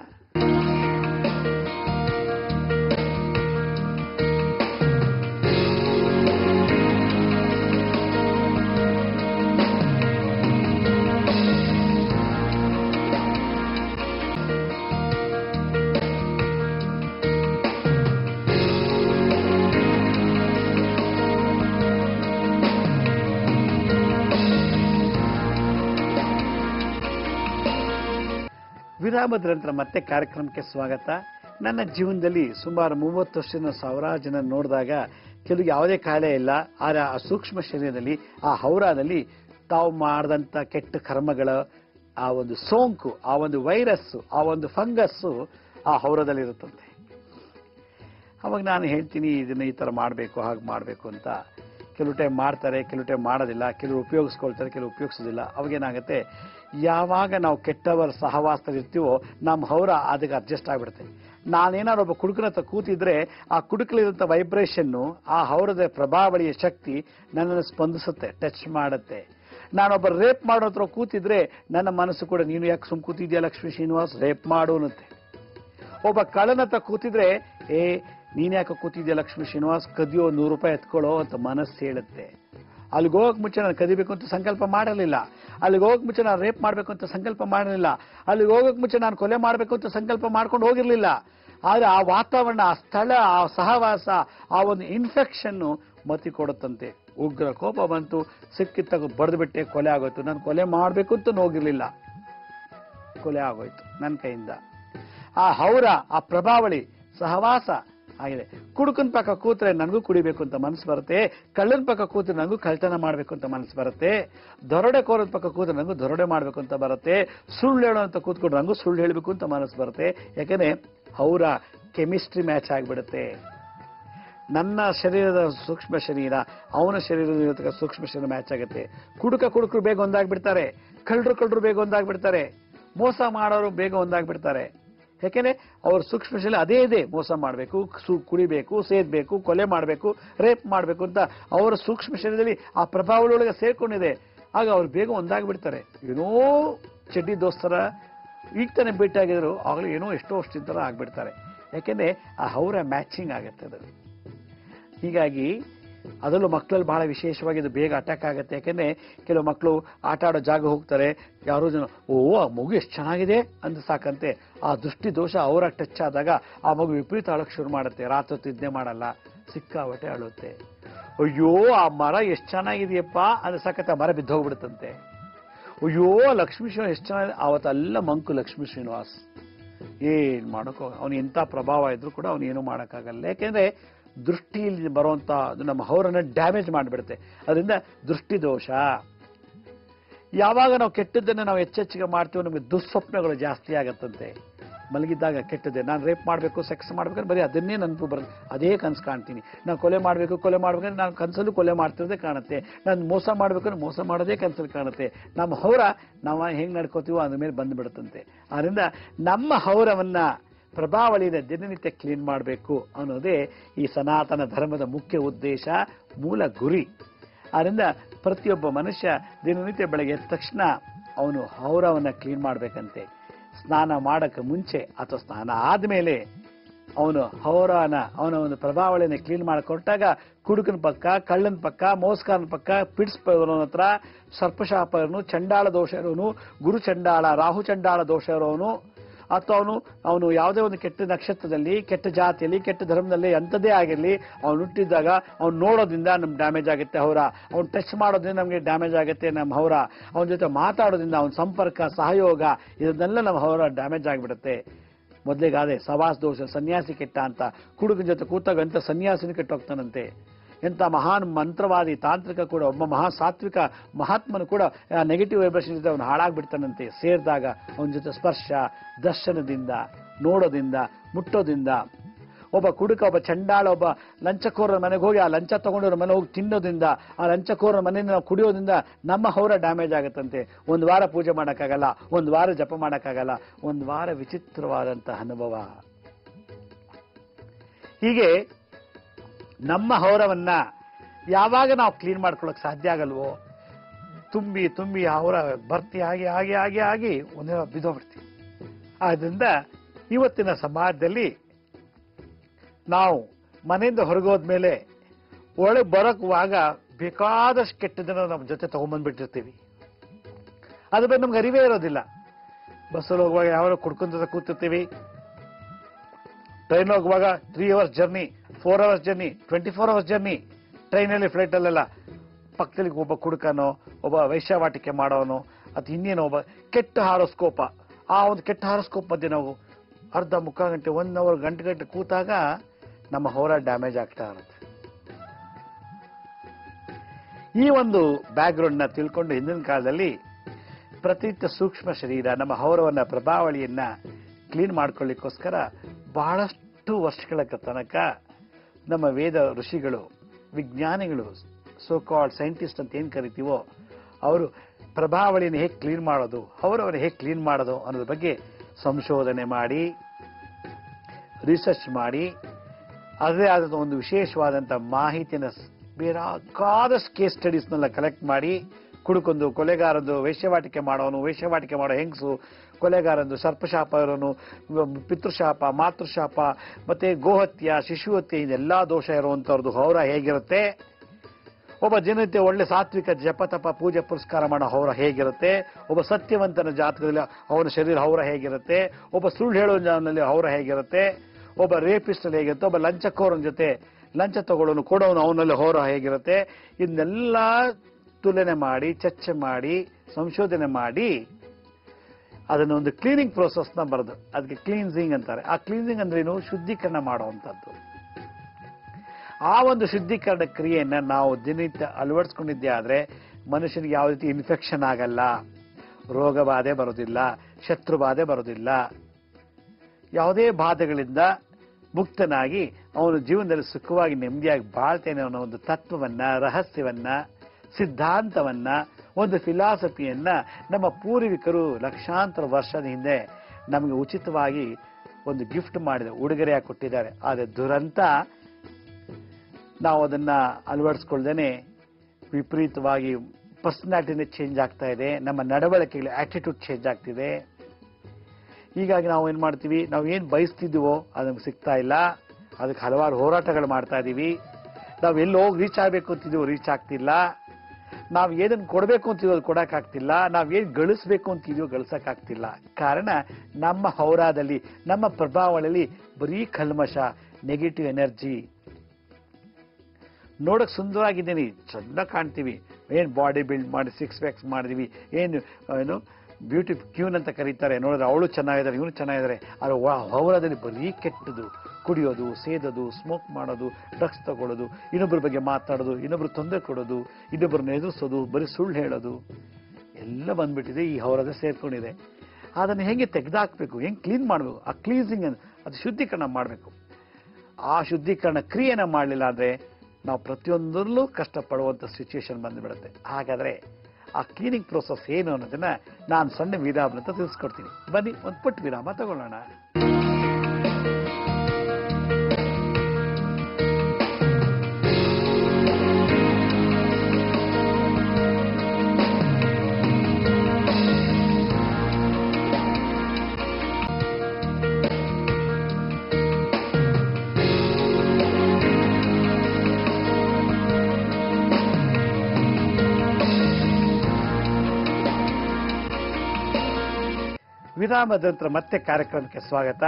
ವಿರಾಮದ ನಂತರ ಮತ್ತೆ ಕಾರ್ಯಕ್ರಮಕ್ಕೆ ಸ್ವಾಗತ ನನ್ನ ಜೀವನದಲ್ಲಿ ಸುಮಾರು ಮೂವತ್ತು ವರ್ಷದ ಸಾವಿರಾರು ಜನ ನೋಡಿದಾಗ ಕೆಲವು ಯಾವುದೇ ಕಾಯಿಲೆ ಇಲ್ಲ ಆದರೆ ಆ ಸೂಕ್ಷ್ಮ ಶರೀರದಲ್ಲಿ ಆ ಹೌರಾದಲ್ಲಿ ತಾವು ಮಾಡಿದಂಥ ಕೆಟ್ಟ ಕರ್ಮಗಳ ಆ ಒಂದು ಸೋಂಕು ಆ ಒಂದು ವೈರಸ್ಸು ಆ ಒಂದು ಫಂಗಸ್ಸು ಆ ಹೌರದಲ್ಲಿ ಇರುತ್ತಂತೆ ಅವಾಗ ನಾನು ಹೇಳ್ತೀನಿ ಇದನ್ನ ಈ ಥರ ಮಾಡಬೇಕು ಹಾಗೆ ಮಾಡಬೇಕು ಅಂತ ಕೆಲವು ಟೈಮ್ ಮಾಡ್ತಾರೆ ಕೆಲವು ಟೈಮ್ ಮಾಡೋದಿಲ್ಲ ಕೆಲವರು ಉಪಯೋಗಿಸ್ಕೊಳ್ತಾರೆ ಕೆಲವು ಉಪಯೋಗಿಸೋದಿಲ್ಲ ಅವಾಗೇನಾಗುತ್ತೆ ಯಾವಾಗ ನಾವು ಕೆಟ್ಟವರ ಸಹವಾಸದಲ್ಲಿ ಇರ್ತೀವೋ ನಮ್ಮ ಹೌರ ಅದಕ್ಕೆ ಅಡ್ಜಸ್ಟ್ ಆಗಿಬಿಡುತ್ತೆ ನಾನೇನಾದ್ರು ಒಬ್ಬ ಕುಡುಕನ ಹತ್ರ ಕೂತಿದ್ರೆ ಆ ಕುಡುಕಲಿರುವಂಥ ವೈಬ್ರೇಷನ್ನು ಆ ಹೌರದ ಪ್ರಭಾವಳಿಯ ಶಕ್ತಿ ನನ್ನನ್ನು ಸ್ಪಂದಿಸುತ್ತೆ ಟಚ್ ಮಾಡುತ್ತೆ ನಾನೊಬ್ಬ ರೇಪ್ ಮಾಡೋ ಹತ್ರ ಕೂತಿದ್ರೆ ನನ್ನ ಮನಸ್ಸು ಕೂಡ ನೀನು ಯಾಕೆ ಸುಮ್ ಕೂತಿದ್ಯಾ ಲಕ್ಷ್ಮೀ ಶ್ರೀನಿವಾಸ್ ರೇಪ್ ಮಾಡು ಅನ್ನುತ್ತೆ ಒಬ್ಬ ಕಳ್ಳನ ಹತ್ರ ಕೂತಿದ್ರೆ ಏ ನೀನ್ ಯಾಕೆ ಕೂತಿದ್ಯಾ ಲಕ್ಷ್ಮೀ ಶ್ರೀನಿವಾಸ್ ಕದಿಯೋ ನೂರು ರೂಪಾಯಿ ಎತ್ಕೊಳ್ಳೋ ಅಂತ ಮನಸ್ಸು ಹೇಳುತ್ತೆ ಅಲ್ಲಿಗೆ ಹೋಗಕ್ ಮುಂಚೆ ನಾನು ಕದಿಬೇಕು ಅಂತ ಸಂಕಲ್ಪ ಮಾಡಲಿಲ್ಲ ಅಲ್ಲಿಗೆ ಹೋಗಕ್ ಮುಂಚೆ ನಾನು ರೇಪ್ ಮಾಡಬೇಕು ಅಂತ ಸಂಕಲ್ಪ ಮಾಡಲಿಲ್ಲ ಅಲ್ಲಿಗೆ ಹೋಗಕ್ ಮುಂಚೆ ನಾನು ಕೊಲೆ ಮಾಡಬೇಕು ಅಂತ ಸಂಕಲ್ಪ ಮಾಡ್ಕೊಂಡು ಹೋಗಿರ್ಲಿಲ್ಲ ಆದ್ರೆ ಆ ವಾತಾವರಣ ಆ ಸ್ಥಳ ಆ ಸಹವಾಸ ಆ ಒಂದು ಇನ್ಫೆಕ್ಷನ್ ಮತಿ ಕೊಡುತ್ತಂತೆ ಉಗ್ರ ಕೋಪ ಬಂತು ಸಿಕ್ಕಿತ್ತಾಗ ಬಡ್ದು ಬಿಟ್ಟೆ ಕೊಲೆ ಆಗೋಯ್ತು ನಾನು ಕೊಲೆ ಮಾಡಬೇಕು ಅಂತ ಹೋಗಿರ್ಲಿಲ್ಲ ಕೊಲೆ ಆಗೋಯ್ತು ನನ್ನ ಕೈಯಿಂದ ಆ ಹೌರ ಆ ಪ್ರಭಾವಳಿ ಸಹವಾಸ ಆಗಿದೆ ಕುಡುಕನ್ ಪಕ್ಕ ಕೂತ್ರೆ ನನಗೂ ಕುಡಿಬೇಕು ಅಂತ ಮನಸ್ಸು ಬರುತ್ತೆ ಕಳ್ಳನ ಪಕ್ಕ ಕೂತ್ರೆ ನನಗೂ ಕಳ್ತನ ಮಾಡಬೇಕು ಅಂತ ಮನಸ್ಸು ಬರುತ್ತೆ ದೊರಡೆ ಕೋರದ ಪಕ್ಕ ಕೂತ್ರೆ ನನಗೂ ದೊರಡೆ ಮಾಡಬೇಕು ಅಂತ ಬರುತ್ತೆ ಸುಳ್ಳು ಹೇಳೋ ಅಂತ ಕೂತ್ಕೊಂಡು ನನಗೂ ಸುಳ್ಳು ಹೇಳಬೇಕು ಅಂತ ಮನಸ್ಸು ಬರುತ್ತೆ ಯಾಕಂದ್ರೆ ಹೌರ ಕೆಮಿಸ್ಟ್ರಿ ಮ್ಯಾಚ್ ಆಗಿಬಿಡುತ್ತೆ ನನ್ನ ಶರೀರದ ಸೂಕ್ಷ್ಮ ಶರೀರ ಅವನ ಶರೀರದ ಜೊತೆಗೆ ಸೂಕ್ಷ್ಮ ಶರೀರ ಮ್ಯಾಚ್ ಆಗುತ್ತೆ ಕುಡುಕ ಕುಡುಕರು ಬೇಗ ಒಂದಾಗ್ಬಿಡ್ತಾರೆ ಕಳ್ಳರು ಕಳ್ಳರು ಬೇಗ ಒಂದಾಗ್ಬಿಡ್ತಾರೆ ಮೋಸ ಮಾಡೋರು ಬೇಗ ಒಂದಾಗ್ಬಿಡ್ತಾರೆ ಯಾಕೆಂದ್ರೆ ಅವ್ರ ಸೂಕ್ಷ್ಮ ಶರೀರ ಅದೇ ಇದೆ ಮೋಸ ಮಾಡಬೇಕು ಕುಡಿಬೇಕು ಸೇದ್ಬೇಕು ಕೊಲೆ ಮಾಡಬೇಕು ರೇಪ್ ಮಾಡಬೇಕು ಅಂತ ಅವರ ಸೂಕ್ಷ್ಮ ಶರೀರದಲ್ಲಿ ಆ ಪ್ರಭಾವದೊಳಗೆ ಸೇರ್ಕೊಂಡಿದೆ ಆಗ ಅವ್ರು ಬೇಗ ಒಂದಾಗ್ಬಿಡ್ತಾರೆ ಏನೋ ಚಡ್ಡಿ ದೋಸ್ತರ ಈಗ ತಾನೇ ಭೇಟಿಯಾಗಿದ್ರು ಆಗಲೂ ಏನೋ ಎಷ್ಟೋ ವರ್ಷದ ಥರ ಆಗ್ಬಿಡ್ತಾರೆ ಯಾಕೆಂದ್ರೆ ಆ ಹೌರ ಮ್ಯಾಚಿಂಗ್ ಆಗುತ್ತೆ ಅದು ಹೀಗಾಗಿ ಅದರಲ್ಲೂ ಮಕ್ಕಳಲ್ಲಿ ಬಹಳ ವಿಶೇಷವಾಗಿ ಇದು ಬೇಗ ಅಟ್ಯಾಕ್ ಆಗುತ್ತೆ ಯಾಕೆಂದ್ರೆ ಕೆಲವು ಮಕ್ಕಳು ಆಟ ಆಡೋ ಜಾಗ ಹೋಗ್ತಾರೆ ಯಾರೋ ಜನ ಓ ಆ ಮಗು ಎಷ್ಟು ಚೆನ್ನಾಗಿದೆ ಅಂತ ಸಾಕಂತೆ ಆ ದೃಷ್ಟಿ ದೋಷ ಅವರ ಟಚ್ ಆದಾಗ ಆ ಮಗು ವಿಪರೀತ ಅಳಕ್ ಶುರು ಮಾಡುತ್ತೆ ರಾತ್ರಿ ಹೊತ್ತು ನಿದ್ದೆ ಮಾಡಲ್ಲ ಸಿಕ್ಕಾಬಟ್ಟೆ ಅಳುತ್ತೆ ಅಯ್ಯೋ ಆ ಮರ ಎಷ್ಟು ಚೆನ್ನಾಗಿದೆಯಪ್ಪ ಅಂದ್ರೆ ಸಾಕತ್ತೆ ಆ ಮರ ಬಿದ್ದೋಗ್ಬಿಡುತ್ತಂತೆ ಅಯ್ಯೋ ಲಕ್ಷ್ಮೀ ಶ್ರೀನಿವಾಸ್ ಎಷ್ಟು ಚೆನ್ನಾಗಿದೆ ಅವತ್ತೆಲ್ಲ ಮಂಕು ಲಕ್ಷ್ಮೀ ಶ್ರೀನಿವಾಸ್ ಏನ್ ಮಾಡೋಕ್ಕೋ ಅವನು ಎಂಥ ಪ್ರಭಾವ ಇದ್ರೂ ಕೂಡ ಅವನು ಏನೂ ಮಾಡೋಕ್ಕಾಗಲ್ಲ ಯಾಕೆಂದ್ರೆ ದೃಷ್ಟಿಯಲ್ಲಿ ಬರುವಂತ ಅದು ನಮ್ಮ ಹೌರನ್ನ ಡ್ಯಾಮೇಜ್ ಮಾಡಿಬಿಡುತ್ತೆ ಅದರಿಂದ ದೃಷ್ಟಿ ದೋಷ ಯಾವಾಗ ನಾವು ಕೆಟ್ಟದ್ದನ್ನು ನಾವು ಹೆಚ್ಚೆಚ್ಚಿಗೆ ಮಾಡ್ತೀವೋ ನಮಗೆ ದುಸ್ವಪ್ನಗಳು ಜಾಸ್ತಿ ಆಗತ್ತಂತೆ ಮಲಗಿದ್ದಾಗ ಕೆಟ್ಟದ್ದೆ ನಾನು ರೇಪ್ ಮಾಡಬೇಕು ಸೆಕ್ಸ್ ಮಾಡ್ಬೇಕಂದ್ರೆ ಬರೀ ಅದನ್ನೇ ನೆನಪು ಬರುತ್ತೆ ಅದೇ ಕನಸು ಕಾಣ್ತೀನಿ ನಾನು ಕೊಲೆ ಮಾಡಬೇಕು ಕೊಲೆ ಮಾಡ್ಬೇಕಂದ್ರೆ ನಾನು ಕನಸಲ್ಲೂ ಕೊಲೆ ಮಾಡ್ತಿರೋದೇ ಕಾಣುತ್ತೆ ನಾನು ಮೋಸ ಮಾಡ್ಬೇಕಂದ್ರೆ ಮೋಸ ಮಾಡೋದೇ ಕನಸಲ್ಲಿ ಕಾಣುತ್ತೆ ನಮ್ಮ ಹೌರ ನಾವು ಹೆಂಗೆ ನಡ್ಕೋತೀವೋ ಅದ್ರ ಮೇಲೆ ಬಂದ್ಬಿಡುತ್ತಂತೆ ಆದ್ರಿಂದ ನಮ್ಮ ಹೌರವನ್ನ ಪ್ರಭಾವಳಿಯಿಂದ ದಿನನಿತ್ಯ ಕ್ಲೀನ್ ಮಾಡಬೇಕು ಅನ್ನೋದೇ ಈ ಸನಾತನ ಧರ್ಮದ ಮುಖ್ಯ ಉದ್ದೇಶ ಮೂಲ ಗುರಿ ಆದ್ರಿಂದ ಪ್ರತಿಯೊಬ್ಬ ಮನುಷ್ಯ ದಿನನಿತ್ಯ ಬೆಳಗ್ಗೆ ಎದ್ದ ತಕ್ಷಣ ಅವನು ಹೌರವನ್ನ ಕ್ಲೀನ್ ಮಾಡ್ಬೇಕಂತೆ ಸ್ನಾನ ಮಾಡಕ್ಕೆ ಮುಂಚೆ ಅಥವಾ ಸ್ನಾನ ಆದ್ಮೇಲೆ ಅವನು ಹೌರನ ಅವನ ಒಂದು ಪ್ರಭಾವಳಿನ ಕ್ಲೀನ್ ಮಾಡಿಕೊಟ್ಟಾಗ ಕುಡುಕನ ಪಕ್ಕ ಕಳ್ಳನ ಪಕ್ಕ ಮೋಸ್ಕಾರನ ಪಕ್ಕ ಪಿಡ್ಸ್ ಹತ್ರ ಸರ್ಪಶಾಪ ಇರೋನು ಚಂಡಾಳ ದೋಷ ಇರೋನು ಗುರು ಚಂಡಾಳ ರಾಹು ಚಂಡಾಳ ದೋಷ ಇರೋನು ಅಥವಾ ಅವನು ಅವನು ಯಾವುದೇ ಒಂದು ಕೆಟ್ಟ ನಕ್ಷತ್ರದಲ್ಲಿ ಕೆಟ್ಟ ಜಾತಿಯಲ್ಲಿ ಕೆಟ್ಟ ಧರ್ಮದಲ್ಲಿ ಅಂಥದ್ದೇ ಆಗಿರಲಿ ಅವನು ಹುಟ್ಟಿದಾಗ ಅವ್ನು ನೋಡೋದ್ರಿಂದ ನಮ್ಗೆ ಡ್ಯಾಮೇಜ್ ಆಗುತ್ತೆ ಅವರ ಅವ್ನು ಟಚ್ ಮಾಡೋದ್ರಿಂದ ನಮಗೆ ಡ್ಯಾಮೇಜ್ ಆಗುತ್ತೆ ನಮ್ಮ ಹೌರ ಅವನ ಜೊತೆ ಮಾತಾಡೋದ್ರಿಂದ ಅವನ ಸಂಪರ್ಕ ಸಹಯೋಗ ಇದನ್ನೆಲ್ಲ ನಮ್ಮ ಹೌರ ಡ್ಯಾಮೇಜ್ ಆಗಿಬಿಡುತ್ತೆ ಮೊದಲಿಗಾದೆ ಸವಾಸ್ ದೋಷ ಸನ್ಯಾಸಿ ಕೆಟ್ಟ ಅಂತ ಕುಡುಕನ ಜೊತೆ ಕೂತಾಗ ಅಂತ ಸನ್ಯಾಸಿನ ಕೆಟ್ಟೋಗ್ತಾನಂತೆ ಎಂಥ ಮಹಾನ್ ಮಂತ್ರವಾದಿ ತಾಂತ್ರಿಕ ಕೂಡ ಒಬ್ಬ ಮಹಾ ಸಾತ್ವಿಕ ಮಹಾತ್ಮನು ಕೂಡ ನೆಗೆಟಿವ್ ವೈಬ್ರೇಷನ್ ಜೊತೆ ಅವನು ಹಾಳಾಗ್ಬಿಡ್ತಾನಂತೆ ಸೇರಿದಾಗ ಅವನ ಜೊತೆ ಸ್ಪರ್ಶ ದರ್ಶನದಿಂದ ನೋಡೋದಿಂದ ಮುಟ್ಟೋದಿಂದ ಒಬ್ಬ ಕುಡುಕ ಒಬ್ಬ ಚಂಡಾಳ ಒಬ್ಬ ಲಂಚಕೋರರ ಮನೆಗೆ ಹೋಗಿ ಆ ಲಂಚ ತಗೊಂಡವ್ರ ಮನೆ ಹೋಗಿ ತಿನ್ನೋದ್ರಿಂದ ಆ ಲಂಚಕೋರರ ಮನೆಯಿಂದ ನಾವು ಕುಡಿಯೋದ್ರಿಂದ ನಮ್ಮ ಹೌರ ಡ್ಯಾಮೇಜ್ ಆಗುತ್ತಂತೆ ಒಂದು ವಾರ ಪೂಜೆ ಮಾಡೋಕ್ಕಾಗಲ್ಲ ಒಂದು ವಾರ ಜಪ ಮಾಡೋಕ್ಕಾಗಲ್ಲ ಒಂದು ವಾರ ವಿಚಿತ್ರವಾದಂತಹ ಅನುಭವ ಹೀಗೆ ನಮ್ಮ ಹೌರವನ್ನ ಯಾವಾಗ ನಾವು ಕ್ಲೀನ್ ಮಾಡ್ಕೊಳ್ಳೋಕೆ ಸಾಧ್ಯ ಆಗಲ್ವೋ ತುಂಬಿ ತುಂಬಿ ಹೌರ ಭರ್ತಿ ಆಗಿ ಆಗಿ ಆಗಿ ಆಗಿ ಒಂದಿನ ಬಿದ್ದೋಗ್ಬಿಡ್ತೀವಿ ಆದ್ರಿಂದ ಇವತ್ತಿನ ಸಮಾಜದಲ್ಲಿ ನಾವು ಮನೆಯಿಂದ ಹೊರಗೋದ್ಮೇಲೆ ಒಳಗೆ ಬರೋಕುವಾಗ ಬೇಕಾದಷ್ಟು ಕೆಟ್ಟದನ್ನ ನಮ್ಮ ಜೊತೆ ತಗೊಂಡ್ಬಂದ್ಬಿಟ್ಟಿರ್ತೀವಿ ಅದ್ರ ಬಗ್ಗೆ ನಮ್ಗೆ ಅರಿವೇ ಇರೋದಿಲ್ಲ ಬಸ್ಸಲ್ಲಿ ಹೋಗುವಾಗ ಯಾವ ಕುಡ್ಕೊಂತ ಕೂತಿರ್ತೀವಿ ಟ್ರೈನ್ ಹೋಗುವಾಗ three hours journey four hours journey twenty four hours journey ಟ್ರೈನಲ್ಲಿ ಫ್ಲೈಟಲ್ಲೆಲ್ಲ ಪಕ್ಕದಲ್ಲಿ ಒಬ್ಬ ಕುಡುಕನೋ ಒಬ್ಬ ವೈಶ್ಯವಾಟಿಕೆ ಮಾಡೋನು ಅಥವಾ ಇನ್ನೇನೋ ಒಬ್ಬ ಕೆಟ್ಟ ಹಾರೋಸ್ಕೋಪ ಆ ಒಂದು ಕೆಟ್ಟ ಹಾರೋಸ್ಕೋಪ್ ಮಧ್ಯೆ ನಾವು ಅರ್ಧ ಮುಕ್ಕಾಲು ಗಂಟೆ ಒನ್ ಅವರ್ ಗಂಟೆ ಗಂಟೆ ಕೂತಾಗ ನಮ್ಮ ಹೋರ ಡ್ಯಾಮೇಜ್ ಆಗ್ತಾ ಇರುತ್ತೆ ಈ ಒಂದು ಬ್ಯಾಕ್ಗ್ರೌಂಡ್ನ ತಿಳ್ಕೊಂಡು ಹಿಂದಿನ ಕಾಲದಲ್ಲಿ ಪ್ರತಿನಿತ್ಯ ಸೂಕ್ಷ್ಮ ಶರೀರ ನಮ್ಮ ಹೌರವನ್ನ ಪ್ರಭಾವಳಿಯನ್ನ ಕ್ಲೀನ್ ಮಾಡ್ಕೊಳ್ಳಿಕ್ಕೋಸ್ಕರ ಬಹಳಷ್ಟು ವರ್ಷಗಳ ತನಕ ನಮ್ಮ ವೇದ ಋಷಿಗಳು ವಿಜ್ಞಾನಿಗಳು ಸೋ ಕಾಲ್ಡ್ ಸೈಂಟಿಸ್ಟ್ ಅಂತ ಏನ್ ಕರಿತೀವೋ ಅವರು ಪ್ರಭಾವಳಿನ ಹೇಗೆ ಕ್ಲೀನ್ ಮಾಡೋದು ಅವರವನ್ನ ಹೇಗೆ ಕ್ಲೀನ್ ಮಾಡೋದು ಅನ್ನೋದ್ರ ಬಗ್ಗೆ ಸಂಶೋಧನೆ ಮಾಡಿ ರಿಸರ್ಚ್ ಮಾಡಿ ಅದೇ ಆದ ಒಂದು ವಿಶೇಷವಾದಂಥ ಮಾಹಿತಿನ ಬೇಕಾದಷ್ಟು ಕೇಸ್ ಸ್ಟಡೀಸ್ನೆಲ್ಲ ಕಲೆಕ್ಟ್ ಮಾಡಿ ಕುಡುಕೊಂದು ಕೊಲೆಗಾರದ್ದು ವೇಶ್ಯವಾಟಿಕೆ ಮಾಡೋನು ವೇಶ್ಯವಾಟಿಕೆ ಮಾಡೋ ಹೆಂಗಸು ಕೊಲೆಗಾರಂದು ಸರ್ಪಶಾಪ ಇರೋನು ಪಿತೃಶಾಪ ಮಾತೃಶಾಪ ಮತ್ತೆ ಗೋಹತ್ಯ ಶಿಶುಹತ್ಯೆ ಇದೆಲ್ಲ ದೋಷ ಇರುವಂತವ್ರದ್ದು ಹೌರ ಹೇಗಿರುತ್ತೆ ಒಬ್ಬ ದಿನನಿತ್ಯ ಒಳ್ಳೆ ಸಾತ್ವಿಕ ಜಪ ತಪ ಪೂಜೆ ಪುರಸ್ಕಾರ ಮಾಡೋ ಹೌರ ಹೇಗಿರುತ್ತೆ ಒಬ್ಬ ಸತ್ಯವಂತನ ಜಾತಕದಲ್ಲಿ ಅವನ ಶರೀರ ಹೌರ ಹೇಗಿರುತ್ತೆ ಒಬ್ಬ ಸುಳ್ಳು ಹೇಳೋನಲ್ಲಿ ಹೌರ ಹೇಗಿರುತ್ತೆ ಒಬ್ಬ ರೇಪಿಸ್ಟ್ ಹೇಗಿರುತ್ತೆ ಒಬ್ಬ ಲಂಚಕೋರನ ಜೊತೆ ಲಂಚ ತಗೊಳ್ಳೋನು ಕೊಡೋನು ಅವನಲ್ಲಿ ಹೌರ ಹೇಗಿರುತ್ತೆ ಇದನ್ನೆಲ್ಲ ತುಲನೆ ಮಾಡಿ ಚರ್ಚೆ ಮಾಡಿ ಸಂಶೋಧನೆ ಮಾಡಿ ಅದನ್ನ ಒಂದು ಕ್ಲೀನಿಂಗ್ ನ ಬರೆದು ಅದಕ್ಕೆ ಕ್ಲೀನ್ಸಿಂಗ್ ಅಂತಾರೆ ಆ ಕ್ಲೀನ್ಸಿಂಗ್ ಅಂದ್ರೇನು ಶುದ್ಧೀಕರಣ ಮಾಡುವಂಥದ್ದು ಆ ಒಂದು ಶುದ್ಧೀಕರಣ ಕ್ರಿಯೆಯನ್ನ ನಾವು ದಿನನಿತ್ಯ ಅಳವಡಿಸ್ಕೊಂಡಿದ್ದೇ ಆದ್ರೆ ಮನುಷ್ಯನಿಗೆ ಯಾವ ರೀತಿ ಇನ್ಫೆಕ್ಷನ್ ಆಗಲ್ಲ ರೋಗ ಬಾಧೆ ಬರೋದಿಲ್ಲ ಶತ್ರು ಬಾಧೆ ಬರೋದಿಲ್ಲ ಯಾವುದೇ ಬಾಧೆಗಳಿಂದ ಮುಕ್ತನಾಗಿ ಅವನು ಜೀವನದಲ್ಲಿ ಸುಖವಾಗಿ ನೆಮ್ಮದಿಯಾಗಿ ಬಾಳ್ತೇನೆ ಅನ್ನೋ ಒಂದು ತತ್ವವನ್ನ ರಹಸ್ಯವನ್ನ ಸಿದ್ಧಾಂತವನ್ನ ಒಂದು ಫಿಲಾಸಫಿಯನ್ನ ನಮ್ಮ ಪೂರ್ವಿಕರು ಲಕ್ಷಾಂತರ ವರ್ಷದ ಹಿಂದೆ ನಮಗೆ ಉಚಿತವಾಗಿ ಒಂದು ಗಿಫ್ಟ್ ಮಾಡಿದ ಉಡುಗೊರೆಯಾಗಿ ಕೊಟ್ಟಿದ್ದಾರೆ ಆದರೆ ದುರಂತ ನಾವು ಅದನ್ನ ಅಳವಡಿಸ್ಕೊಳ್ದೇನೆ ವಿಪರೀತವಾಗಿ ಪರ್ಸನಾಲಿಟಿನೇ ಚೇಂಜ್ ಆಗ್ತಾ ಇದೆ ನಮ್ಮ ನಡವಳಿಕೆಗಳು ಆಟಿಟ್ಯೂಡ್ ಚೇಂಜ್ ಆಗ್ತಿದೆ ಹೀಗಾಗಿ ನಾವು ಏನ್ ಮಾಡ್ತೀವಿ ನಾವು ಏನ್ ಬಯಸ್ತಿದ್ದೀವೋ ಅದು ನಮ್ಗೆ ಸಿಗ್ತಾ ಇಲ್ಲ ಅದಕ್ಕೆ ಹಲವಾರು ಹೋರಾಟಗಳು ಮಾಡ್ತಾ ಇದೀವಿ ನಾವು ಎಲ್ಲಿ ಹೋಗಿ ರೀಚ್ ಆಗಬೇಕು ಅಂತಿದೀವೋ ರೀಚ್ ಆಗ್ತಿಲ್ಲ ನಾವು ಏನನ್ನು ಕೊಡಬೇಕು ಅಂತಿದೀವೋ ಅದು ಕೊಡಕ್ಕಾಗ್ತಿಲ್ಲ ನಾವು ಏನ್ ಗಳಿಸ್ಬೇಕು ಅಂತಿದೀವೋ ಗಳಿಸಕ್ಕಾಗ್ತಿಲ್ಲ ಕಾರಣ ನಮ್ಮ ಹೌರಾದಲ್ಲಿ ನಮ್ಮ ಪ್ರಭಾವಗಳಲ್ಲಿ ಬರೀ ಕಲ್ಮಶ ನೆಗೆಟಿವ್ ಎನರ್ಜಿ ನೋಡಕ್ ಸುಂದರವಾಗಿದ್ದೀನಿ ಚೆನ್ನಾಗಿ ಕಾಣ್ತೀವಿ ಏನ್ ಬಾಡಿ ಬಿಲ್ಡ್ ಮಾಡಿ ಸಿಕ್ಸ್ ಪ್ಯಾಕ್ಸ್ ಮಾಡಿದೀವಿ ಏನು ಏನು ಬ್ಯೂಟಿ ಕ್ಯೂನ್ ಅಂತ ಕರೀತಾರೆ ನೋಡಿದ್ರೆ ಅವಳು ಚೆನ್ನಾಗಿದ್ದಾರೆ ಇವನು ಚೆನ್ನಾಗಿದ್ದಾರೆ ಆದರೆ ಹೌರದಲ್ಲಿ ಬರೀ ಕೆಟ್ಟದು ಕುಡಿಯೋದು ಸೇದೋದು ಸ್ಮೋಕ್ ಮಾಡೋದು ಡ್ರಗ್ಸ್ ತಗೊಳ್ಳೋದು ಇನ್ನೊಬ್ಬರ ಬಗ್ಗೆ ಮಾತಾಡೋದು ಇನ್ನೊಬ್ರು ತೊಂದರೆ ಕೊಡೋದು ಇನ್ನೊಬ್ಬರನ್ನ ಎದುರಿಸೋದು ಬರೀ ಸುಳ್ಳು ಹೇಳೋದು ಎಲ್ಲ ಬಂದ್ಬಿಟ್ಟಿದೆ ಈ ಹೌರದ ಸೇರ್ಕೊಂಡಿದೆ ಅದನ್ನು ಹೆಂಗೆ ತೆಗೆದಾಕ್ಬೇಕು ಹೆಂಗೆ ಕ್ಲೀನ್ ಮಾಡಬೇಕು ಆ ಕ್ಲೀನ್ಸಿಂಗ್ ಅದು ಶುದ್ಧೀಕರಣ ಮಾಡಬೇಕು ಆ ಶುದ್ಧೀಕರಣ ಕ್ರಿಯೆನ ಮಾಡಲಿಲ್ಲ ಅಂದ್ರೆ ನಾವು ಪ್ರತಿಯೊಂದರಲ್ಲೂ ಕಷ್ಟಪಡುವಂತ ಸಿಚುವೇಶನ್ ಬಂದುಬಿಡುತ್ತೆ ಹಾಗಾದ್ರೆ ಆ ಕ್ಲೀನಿಂಗ್ ಪ್ರೋಸೆಸ್ ಏನು ಅನ್ನೋದನ್ನ ನಾನು ಸಣ್ಣ ವಿರಾಮ ಅಂತ ತಿಳಿಸ್ಕೊಡ್ತೀನಿ ಬನ್ನಿ ಒಂದು ಪುಟ್ಟ ವಿರಾಮ ತಗೊಳ್ಳೋಣ ವಿರಾಮದ ನಂತರ ಮತ್ತೆ ಕಾರ್ಯಕ್ರಮಕ್ಕೆ ಸ್ವಾಗತ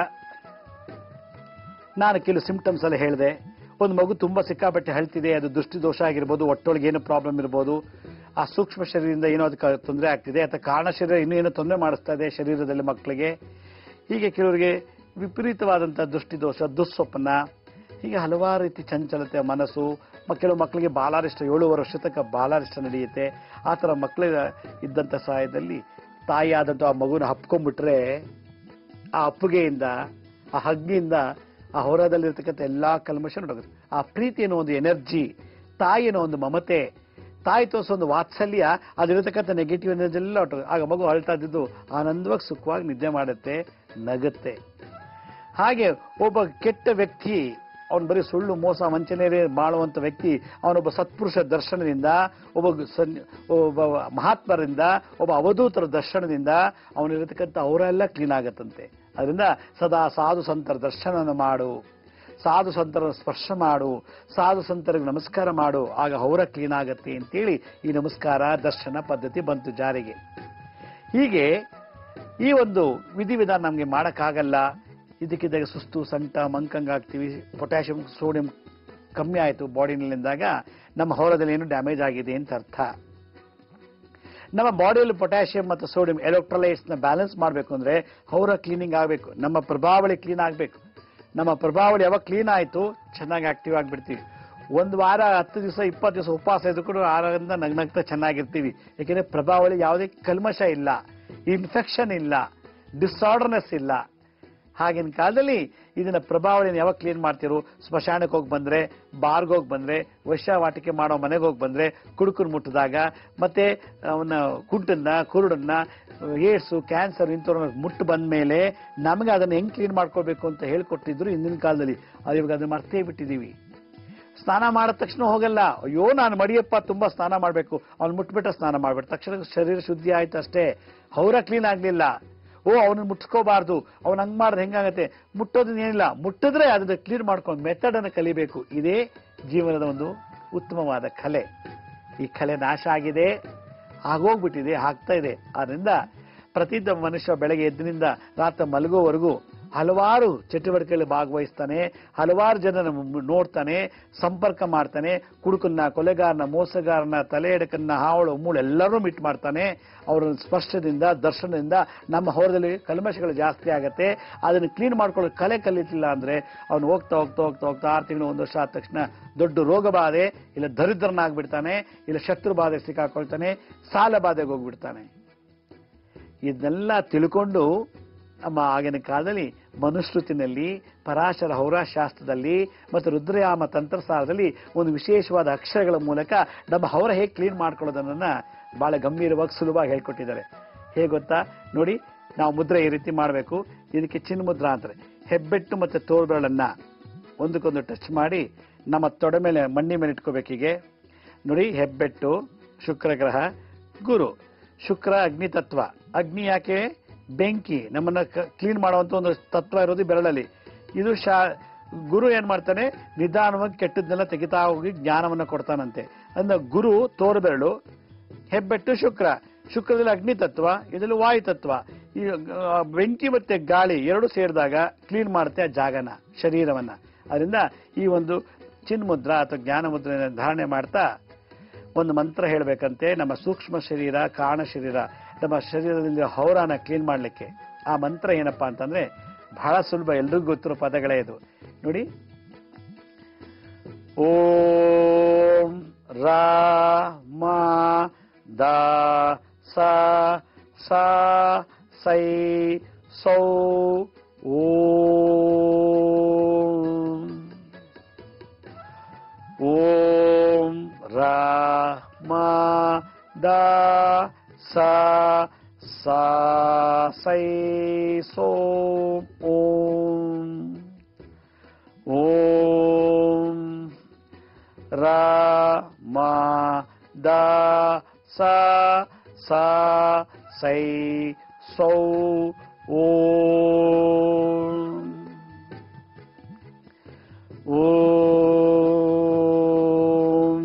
ನಾನು ಕೆಲವು ಸಿಂಪ್ಟಮ್ಸ್ ಎಲ್ಲ ಹೇಳಿದೆ ಒಂದು ಮಗು ತುಂಬಾ ಸಿಕ್ಕಾಪಟ್ಟೆ ಹೇಳ್ತಿದೆ ಅದು ದೃಷ್ಟಿ ದೋಷ ಆಗಿರ್ಬೋದು ಒಟ್ಟೊಳಗೆ ಏನೋ ಪ್ರಾಬ್ಲಮ್ ಇರ್ಬೋದು ಆ ಸೂಕ್ಷ್ಮ ಶರೀರದಿಂದ ಏನೋ ಅದಕ್ಕೆ ತೊಂದರೆ ಆಗ್ತಿದೆ ಅಥವಾ ಕಾರಣ ಶರೀರ ಇನ್ನೂ ಏನೋ ತೊಂದರೆ ಮಾಡಿಸ್ತಾ ಇದೆ ಶರೀರದಲ್ಲಿ ಮಕ್ಕಳಿಗೆ ಹೀಗೆ ಕೆಲವರಿಗೆ ವಿಪರೀತವಾದಂತಹ ದೃಷ್ಟಿ ದೋಷ ದುಸ್ವಪ್ನ ಹೀಗೆ ಹಲವಾರು ರೀತಿ ಚಂಚಲತೆ ಮನಸ್ಸು ಮ- ಕೆಲವು ಮಕ್ಕಳಿಗೆ ಬಾಲಾರಿಷ್ಟ ಏಳುವರೆ ವರ್ಷ ತನಕ ಬಾಲಾರಿಷ್ಟ ನಡೆಯುತ್ತೆ ಆ ಥರ ಮಕ್ಕಳಿಗೆ ಇದ್ದಂಥ ಸಹಾಯದಲ್ಲಿ ತಾಯಿ ಆದಂಥ ಆ ಮಗುನ ಹಪ್ಕೊಂಡ್ಬಿಟ್ರೆ ಆ ಅಪ್ಪುಗೆಯಿಂದ ಆ ಹಗ್ಗಿಯಿಂದ ಆ ಹೊರದಲ್ಲಿರ್ತಕ್ಕಂಥ ಎಲ್ಲಾ ಕಲ್ಮಶ ನೋಡೋಗುತ್ತೆ ಆ ಪ್ರೀತಿ ಅನ್ನೋ ಒಂದು ಎನರ್ಜಿ ತಾಯಿ ಅನ್ನೋ ಒಂದು ಮಮತೆ ತಾಯಿ ತೋರಿಸೋ ಒಂದು ವಾತ್ಸಲ್ಯ ಅದಿರತಕ್ಕಂಥ ನೆಗೆಟಿವ್ ಎನರ್ಜಿ ಎಲ್ಲ ಹೊರಟೋಗುತ್ತೆ. ಆಗ ಮಗು ಅಳ್ತಾ ಇದ್ದಿದ್ದು ಆನಂದವಾಗಿ ಸುಖವಾಗಿ ನಿದ್ದೆ ಮಾಡುತ್ತೆ ನಗುತ್ತೆ ಹಾಗೆ ಒಬ್ಬ ಕೆಟ್ಟ ವ್ಯಕ್ತಿ ಅವನು ಬರೀ ಸುಳ್ಳು ಮೋಸ ವಂಚನೆ ಮಾಡುವಂತ ವ್ಯಕ್ತಿ ಅವನೊಬ್ಬ ಸತ್ಪುರುಷ ದರ್ಶನದಿಂದ ಒಬ್ಬ ಸನ್- ಒಬ್ಬ ಮಹಾತ್ಮರಿಂದ ಒಬ್ಬ ಅವಧೂತರ ದರ್ಶನದಿಂದ ಅವನಿರತಕ್ಕಂಥ ಅವರೆಲ್ಲ ಕ್ಲೀನ್ ಆಗತ್ತಂತೆ ಅದರಿಂದ ಸದಾ ಸಾಧು ಸಂತರ ದರ್ಶನವನ್ನು ಮಾಡು ಸಾಧು ಸಂತರ ಸ್ಪರ್ಶ ಮಾಡು ಸಾಧು ಸಂತರಿಗೆ ನಮಸ್ಕಾರ ಮಾಡು ಆಗ ಅವರ ಕ್ಲೀನ್ ಆಗತ್ತೆ ಅಂತೇಳಿ ಈ ನಮಸ್ಕಾರ ದರ್ಶನ ಪದ್ಧತಿ ಬಂತು ಜಾರಿಗೆ ಹೀಗೆ ಈ ಒಂದು ವಿಧಿವಿಧಾನ ನಮಗೆ ಮಾಡೋಕ್ಕಾಗಲ್ಲ ಇದಕ್ಕಿದ್ದಾಗ ಸುಸ್ತು ಸಂಟ ಮಂಕಂಗ ಆಗ್ತೀವಿ ಪೊಟ್ಯಾಷಿಯಂ ಸೋಡಿಯಂ ಕಮ್ಮಿ ಆಯಿತು ಬಾಡಿನಲ್ಲಿಂದಾಗ ನಮ್ಮ ಹೊರದಲ್ಲಿ ಏನು ಡ್ಯಾಮೇಜ್ ಆಗಿದೆ ಅಂತ ಅರ್ಥ ನಮ್ಮ ಬಾಡಿಯಲ್ಲಿ ಪೊಟ್ಯಾಷಿಯಂ ಮತ್ತು ಸೋಡಿಯಂ ಎಲೆಕ್ಟ್ರೋಲೈಟ್ಸ್ ನ ಬ್ಯಾಲೆನ್ಸ್ ಮಾಡಬೇಕು ಅಂದ್ರೆ ಹೌರ ಕ್ಲೀನಿಂಗ್ ಆಗಬೇಕು ನಮ್ಮ ಪ್ರಭಾವಳಿ ಕ್ಲೀನ್ ಆಗಬೇಕು ನಮ್ಮ ಪ್ರಭಾವಳಿ ಯಾವಾಗ ಕ್ಲೀನ್ ಆಯಿತು ಚೆನ್ನಾಗಿ ಆಕ್ಟಿವ್ ಆಗಿಬಿಡ್ತೀವಿ ಒಂದು ವಾರ ಹತ್ತು ದಿವಸ ಇಪ್ಪತ್ತು ದಿವಸ ಉಪವಾಸ ಇದ್ಕೊಂಡು ಆರಿಂದ ನಗ್ನಗ್ತಾ ಚೆನ್ನಾಗಿರ್ತೀವಿ ಯಾಕೆಂದ್ರೆ ಪ್ರಭಾವಳಿ ಯಾವುದೇ ಕಲ್ಮಶ ಇಲ್ಲ ಇನ್ಫೆಕ್ಷನ್ ಇಲ್ಲ ಡಿಸಾರ್ಡರ್ನೆಸ್ ಇಲ್ಲ ಆಗಿನ ಕಾಲದಲ್ಲಿ ಇದನ್ನ ಪ್ರಭಾವಳಿನ ಯಾವಾಗ ಕ್ಲೀನ್ ಮಾಡ್ತಿರು ಸ್ಮಶಾನಕ್ಕೆ ಹೋಗಿ ಬಂದ್ರೆ ಬಾರ್ಗೆ ಹೋಗಿ ಬಂದ್ರೆ ವೈಶ್ಯವಾಟಿಕೆ ಮಾಡೋ ಮನೆಗೆ ಹೋಗಿ ಬಂದ್ರೆ ಕುಡುಕರು ಮುಟ್ಟಿದಾಗ ಮತ್ತೆ ಅವನ ಕುಂಟನ್ನ ಕುರುಡನ್ನ ಏಡ್ಸು ಕ್ಯಾನ್ಸರ್ ಇಂಥವ್ರನ್ನ ಮುಟ್ಟು ಬಂದ ಮೇಲೆ ನಮಗೆ ಅದನ್ನ ಹೆಂಗ್ ಕ್ಲೀನ್ ಮಾಡ್ಕೋಬೇಕು ಅಂತ ಹೇಳ್ಕೊಟ್ಟಿದ್ರು ಹಿಂದಿನ ಕಾಲದಲ್ಲಿ ಅದು ಇವಾಗ ಅದನ್ನ ಮರ್ತೇ ಬಿಟ್ಟಿದೀವಿ ಸ್ನಾನ ಮಾಡಿದ ತಕ್ಷಣ ಹೋಗಲ್ಲ ಅಯ್ಯೋ ನಾನು ಮಡಿಯಪ್ಪ ತುಂಬಾ ಸ್ನಾನ ಮಾಡಬೇಕು ಅವ್ನು ಮುಟ್ಬಿಟ್ಟ ಸ್ನಾನ ಮಾಡ್ಬಿಟ್ಟು ತಕ್ಷಣ ಶರೀರ ಶುದ್ಧಿ ಆಯ್ತು ಅಷ್ಟೇ ಹೌರ ಕ್ಲೀನ್ ಆಗ್ಲಿಲ್ಲ ಓ ಅವನನ್ನ ಮುಟ್ಸ್ಕೋಬಾರ್ದು ಅವ್ನು ಹಂಗ್ ಮಾಡಿದ್ರೆ ಹೆಂಗಾಗತ್ತೆ ಮುಟ್ಟೋದನ್ನ ಏನಿಲ್ಲ ಮುಟ್ಟಿದ್ರೆ ಅದನ್ನ ಕ್ಲೀನ್ ಮಾಡ್ಕೊಂಡು ಮೆಥಡ್ ಅನ್ನು ಕಲಿಬೇಕು ಇದೇ ಜೀವನದ ಒಂದು ಉತ್ತಮವಾದ ಕಲೆ ಈ ಕಲೆ ನಾಶ ಆಗಿದೆ ಆಗೋಗ್ಬಿಟ್ಟಿದೆ ಆಗ್ತಾ ಇದೆ ಆದ್ರಿಂದ ಪ್ರತಿಯೊಬ್ಬ ಮನುಷ್ಯ ಬೆಳಗ್ಗೆ ಎದ್ದಿನಿಂದ ರಾತ್ರಿ ಮಲಗೋವರೆಗೂ ಹಲವಾರು ಚಟುವಟಿಕೆಗಳಲ್ಲಿ ಭಾಗವಹಿಸ್ತಾನೆ ಹಲವಾರು ಜನನ ಮ್- ನೋಡ್ತಾನೆ ಸಂಪರ್ಕ ಮಾಡ್ತಾನೆ ಕುಡುಕನ್ನ ಕೊಲೆಗಾರನ ಮೋಸಗಾರನ ತಲೆ ಎಡಕನ್ನ ಹಾವಳು ಮೂಳು ಎಲ್ಲರೂ ಮೀಟ್ ಮಾಡ್ತಾನೆ ಅವರ ಸ್ಪರ್ಶದಿಂದ ದರ್ಶನದಿಂದ ನಮ್ಮ ಹೊರದಲ್ಲಿ ಕಲ್ಮಶಗಳು ಜಾಸ್ತಿ ಆಗತ್ತೆ ಅದನ್ನು ಕ್ಲೀನ್ ಮಾಡ್ಕೊಳ್ಳೋ ಕಲೆ ಕಲಿತಿಲ್ಲ ಅಂದ್ರೆ ಅವನು ಹೋಗ್ತಾ ಹೋಗ್ತಾ ಹೋಗ್ತಾ ಹೋಗ್ತಾ ಆರು ತಿಂಗಳು ಒಂದು ವರ್ಷ ಆದ ತಕ್ಷಣ ದೊಡ್ಡ ರೋಗ ಬಾಧೆ ಇಲ್ಲ ದರಿದ್ರನಾಗ್ಬಿಡ್ತಾನೆ ಇಲ್ಲ ಶತ್ರು ಬಾಧೆ ಸಿಕ್ಕಾಕೊಳ್ತಾನೆ ಸಾಲ ಬಾಧೆಗೆ ಹೋಗ್ಬಿಡ್ತಾನೆ ಇದನ್ನೆಲ್ಲ ತಿಳ್ಕೊಂಡು ನಮ್ಮ ಆಗಿನ ಕಾಲದಲ್ಲಿ ಮನುಶ್ರುತಿನಲ್ಲಿ ಪರಾಶರ ಹೌರಾಶಾಸ್ತ್ರದಲ್ಲಿ ಮತ್ತು ರುದ್ರಯಾಮ ತಂತ್ರಸಾರದಲ್ಲಿ ಒಂದು ವಿಶೇಷವಾದ ಅಕ್ಷರಗಳ ಮೂಲಕ ನಮ್ಮ ಹೌರ ಹೇಗೆ ಕ್ಲೀನ್ ಮಾಡ್ಕೊಳ್ಳೋದನ್ನ ಬಹಳ ಗಂಭೀರವಾಗಿ ಸುಲಭವಾಗಿ ಹೇಳ್ಕೊಟ್ಟಿದ್ದಾರೆ ಹೇಗೆ ಗೊತ್ತಾ ನೋಡಿ ನಾವು ಮುದ್ರೆ ಈ ರೀತಿ ಮಾಡಬೇಕು ಇದಕ್ಕೆ ಚಿನ್ನ ಮುದ್ರ ಅಂತಾರೆ ಹೆಬ್ಬೆಟ್ಟು ಮತ್ತು ತೋಳ್ಬೆರಳನ್ನ ಒಂದಕ್ಕೊಂದು ಟಚ್ ಮಾಡಿ ನಮ್ಮ ತೊಡೆ ಮೇಲೆ ಮಣ್ಣಿ ಮೇಲೆ ಇಟ್ಕೋಬೇಕೀಗೆ ನೋಡಿ ಹೆಬ್ಬೆಟ್ಟು ಶುಕ್ರ ಗ್ರಹ ಗುರು ಶುಕ್ರ ಅಗ್ನಿ ತತ್ವ ಅಗ್ನಿ ಯಾಕೆ ಬೆಂಕಿ ನಮ್ಮನ್ನ ಕ್ಲೀನ್ ಮಾಡುವಂತ ಒಂದು ತತ್ವ ಇರೋದು ಈ ಬೆರಳಲ್ಲಿ ಇದು ಶಾ ಗುರು ಏನ್ ಮಾಡ್ತಾನೆ ನಿಧಾನವಾಗಿ ಕೆಟ್ಟದ್ನೆಲ್ಲ ತೆಗಿತಾ ಹೋಗಿ ಜ್ಞಾನವನ್ನ ಕೊಡ್ತಾನಂತೆ ಅಂದ್ರೆ ಗುರು ತೋರ್ಬೆರಳು ಹೆಬ್ಬೆಟ್ಟು ಶುಕ್ರ ಶುಕ್ರದಲ್ಲಿ ಅಗ್ನಿ ತತ್ವ ಇದರಲ್ಲಿ ವಾಯು ತತ್ವ ಈ ಆ, ಬೆಂಕಿ ಮತ್ತೆ ಗಾಳಿ ಎರಡು ಸೇರಿದಾಗ ಕ್ಲೀನ್ ಮಾಡುತ್ತೆ ಆ ಜಾಗನ ಶರೀರವನ್ನ ಅದರಿಂದ ಈ ಒಂದು ಚಿನ್ಮುದ್ರ ಅಥವಾ ಜ್ಞಾನ ಮುದ್ರೆಯನ್ನು ಧಾರಣೆ ಮಾಡ್ತಾ ಒಂದು ಮಂತ್ರ ಹೇಳಬೇಕಂತೆ ನಮ್ಮ ಸೂಕ್ಷ್ಮ ಶರೀರ ಕಾಣ ಶರೀರ ನಮ್ಮ ಶರೀರದಲ್ಲಿ ಹೌರಾನ ಕ್ಲೀನ್ ಮಾಡಲಿಕ್ಕೆ ಆ ಮಂತ್ರ ಏನಪ್ಪಾ ಅಂತಂದ್ರೆ ಬಹಳ ಸುಲಭ ಎಲ್ರಿಗೂ ಗೊತ್ತಿರೋ ಪದಗಳೇ ಇದು ನೋಡಿ ಓಂ ರಾ ಮಾ ದ ಸ ಸ ಸೈ ಸೌ ಓಂ ಓಂ ರಾ ಮಾ ದ ಸ ಸ ಸೈ ಸೋ ಓಂ ಓಂ ರಾ ಮಾ ದ ಸ ಸ ಸೈ ಸೌ ಓಂ ಓಂ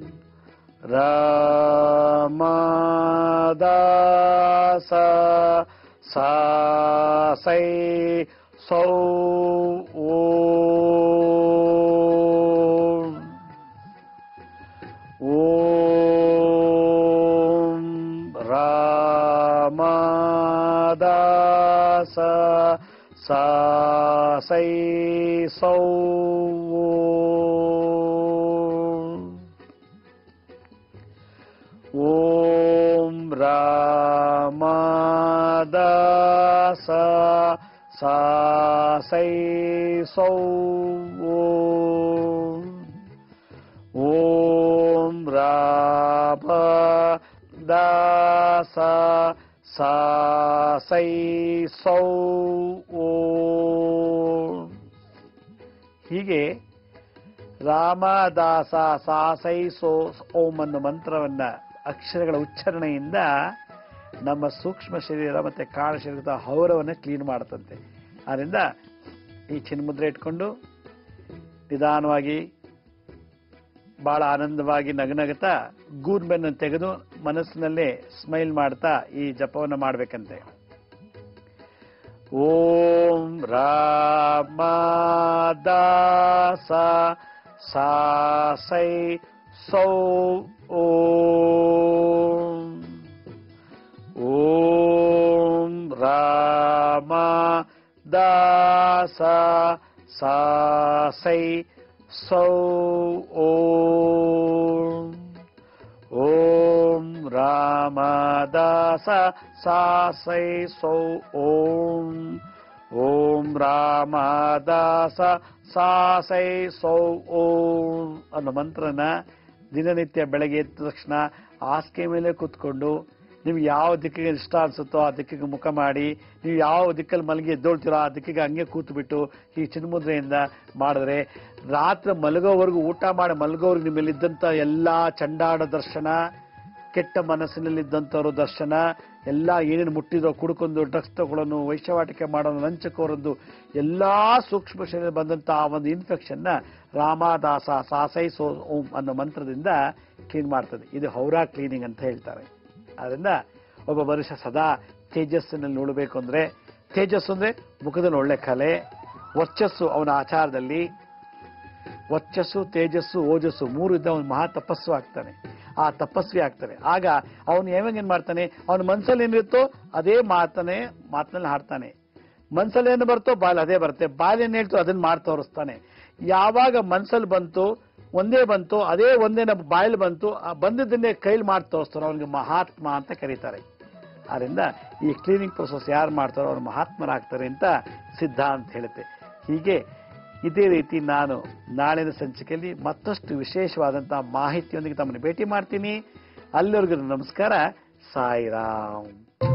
ರಾಮದಾಸ ಸಾ ಸೈ ಸೌ ಓಂ ಓಂ ರಾಮದಾಸ ಸಾ ಸೈ ಸೌ ಓಂ ರಾಮದಾಸ ಸಾ ಸೈ ಸೌ ಓಂ ರಾಮ ದಾಸ ಸಾ ಸೈ ಸೌ ಓಂ ಹೀಗೆ ರಾಮದಾಸ ಸಾಸೈ ಸೋ ಓಂ ಅನ್ನೋ ಮಂತ್ರವನ್ನ ಅಕ್ಷರಗಳ ಉಚ್ಚಾರಣೆಯಿಂದ ನಮ್ಮ ಸೂಕ್ಷ್ಮ ಶರೀರ ಮತ್ತೆ ಕಾಳ ಶರೀರದ ಹೌರವನ್ನ ಕ್ಲೀನ್ ಮಾಡುತ್ತಂತೆ ಆದ್ರಿಂದ ಈ ಚಿನ್ಮುದ್ರೆ ಇಟ್ಕೊಂಡು ನಿಧಾನವಾಗಿ ಬಹಳ ಆನಂದವಾಗಿ ನಗನಗುತ್ತಾ ಗೂರ್ಬೆನ್ನು ತೆಗೆದು ಮನಸ್ಸಿನಲ್ಲೇ ಸ್ಮೈಲ್ ಮಾಡ್ತಾ ಈ ಜಪವನ್ನು ಮಾಡ್ಬೇಕಂತೆ ಓಂ ರಾಮ ದಾಸ ಸಾ ಸೈ ಸೌ ಓಂ ಓಂ ರಾಮ ದಾಸ ಸಾ ಸೈ ಸೌ ಓಂ ಓಂ ರಾಮದಾಸ ಸಾ ಸೈ ಸೌ ಓಂ ಓಂ ರಾಮದಾಸ ಸಾ ಸೈ ಸೌ ಓಂ ಅನ್ನೋ ಮಂತ್ರನ ದಿನನಿತ್ಯ ಬೆಳಗ್ಗೆ ಎದ್ದ ತಕ್ಷಣ ಹಾಸಿಗೆ ಮೇಲೆ ಕೂತ್ಕೊಂಡು ನೀವು ಯಾವ ದಿಕ್ಕಿಗೆ ಇಷ್ಟ ಅನ್ಸುತ್ತೋ ಆ ದಿಕ್ಕಿಗೆ ಮುಖ ಮಾಡಿ ನೀವು ಯಾವ ದಿಕ್ಕಲ್ಲಿ ಮಲಗಿ ಎದ್ದೋಳ್ತೀರೋ ಆ ದಿಕ್ಕಿಗೆ ಹಂಗೆ ಕೂತ್ಬಿಟ್ಟು ಈ ಚಿನ್ಮುದ್ರೆಯಿಂದ ಮಾಡಿದ್ರೆ ರಾತ್ರಿ ಮಲಗೋವರೆಗೂ ಊಟ ಮಾಡಿ ಮಲಗೋವರೆಗೂ ನಿಮ್ಮಲ್ಲಿದ್ದಂಥ ಎಲ್ಲಾ ಚಂಡಾಡ ದರ್ಶನ ಕೆಟ್ಟ ಮನಸ್ಸಿನಲ್ಲಿದ್ದಂಥವ್ರ ದರ್ಶನ ಎಲ್ಲ ಏನೇನು ಮುಟ್ಟಿದೋ ಕುಡ್ಕೊಂಡು ಡ್ರಗ್ಸ್ ತಗೊಳ್ಳೋನು ವೈಶ್ಯವಾಟಿಕೆ ಮಾಡೋನು ಲಂಚಕೋರದ್ದು ಎಲ್ಲಾ ಸೂಕ್ಷ್ಮ ಶರೀರ ಬಂದಂತ ಆ ಒಂದು ಇನ್ಫೆಕ್ಷನ್ನ ರಾಮದಾಸ ಸಾಸೈ ಸೋ ಓಂ ಅನ್ನೋ ಮಂತ್ರದಿಂದ ಕ್ಲೀನ್ ಮಾಡ್ತದೆ ಇದು ಹೌರಾ ಕ್ಲೀನಿಂಗ್ ಅಂತ ಹೇಳ್ತಾರೆ ಅದರಿಂದ ಒಬ್ಬ ಮನುಷ್ಯ ಸದಾ ತೇಜಸ್ಸಿನಲ್ಲಿ ನೋಡಬೇಕು ಅಂದ್ರೆ ತೇಜಸ್ಸು ಅಂದ್ರೆ ಮುಖದಲ್ಲಿ ಒಳ್ಳೆ ಕಲೆ ವರ್ಚಸ್ಸು ಅವನ ಆಚಾರದಲ್ಲಿ ವರ್ಚಸ್ಸು ತೇಜಸ್ಸು ಓಜಸ್ಸು ಮೂರು ಇದ್ದ ಅವನು ಮಹಾ ತಪಸ್ಸು ಆಗ್ತಾನೆ ಆ ತಪಸ್ವಿ ಆಗ್ತಾನೆ ಆಗ ಅವನು ಯಾವಾಗ ಏನ್ ಮಾಡ್ತಾನೆ ಅವನ ಮನ್ಸಲ್ಲಿ ಏನಿರುತ್ತೋ ಅದೇ ಮಾತನೆ ಮಾತಿನಲ್ಲಿ ಹಾಡ್ತಾನೆ ಮನ್ಸಲ್ಲಿ ಏನು ಬರ್ತೋ ಬಾಲ್ ಅದೇ ಬರುತ್ತೆ ಬಾಲ್ ಏನ್ ಹೇಳ್ತೋ ಅದನ್ನ ಮಾಡಿ ತೋರಿಸ್ತಾನೆ ಯಾವಾಗ ಮನ್ಸಲ್ಲಿ ಬಂತು ಒಂದೇ ಬಂತು ಅದೇ ಒಂದೇ ನಮ್ಮ ಬಾಯಲ್ಲಿ ಬಂತು ಆ ಬಂದಿದ್ದನ್ನೇ ಕೈಲಿ ಮಾಡಿ ತೋರಿಸ್ತಾರೋ ಅವನಿಗೆ ಮಹಾತ್ಮ ಅಂತ ಕರೀತಾರೆ ಆದ್ರಿಂದ ಈ ಕ್ಲೀನಿಂಗ್ ಪ್ರೊಸೆಸ್ ಯಾರು ಮಾಡ್ತಾರೋ ಅವ್ರು ಮಹಾತ್ಮರಾಗ್ತಾರೆ ಅಂತ ಸಿದ್ಧಾಂತ ಹೇಳುತ್ತೆ ಹೀಗೆ ಇದೇ ರೀತಿ ನಾನು ನಾಳಿನ ಸಂಚಿಕೆಯಲ್ಲಿ ಮತ್ತಷ್ಟು ವಿಶೇಷವಾದಂತಹ ಮಾಹಿತಿಯೊಂದಿಗೆ ತಮ್ಮನ್ನು ಭೇಟಿ ಮಾಡ್ತೀನಿ ಅಲ್ಲಿವರೆಗೂ ನಮಸ್ಕಾರ ಸಾಯಿರಾಮ್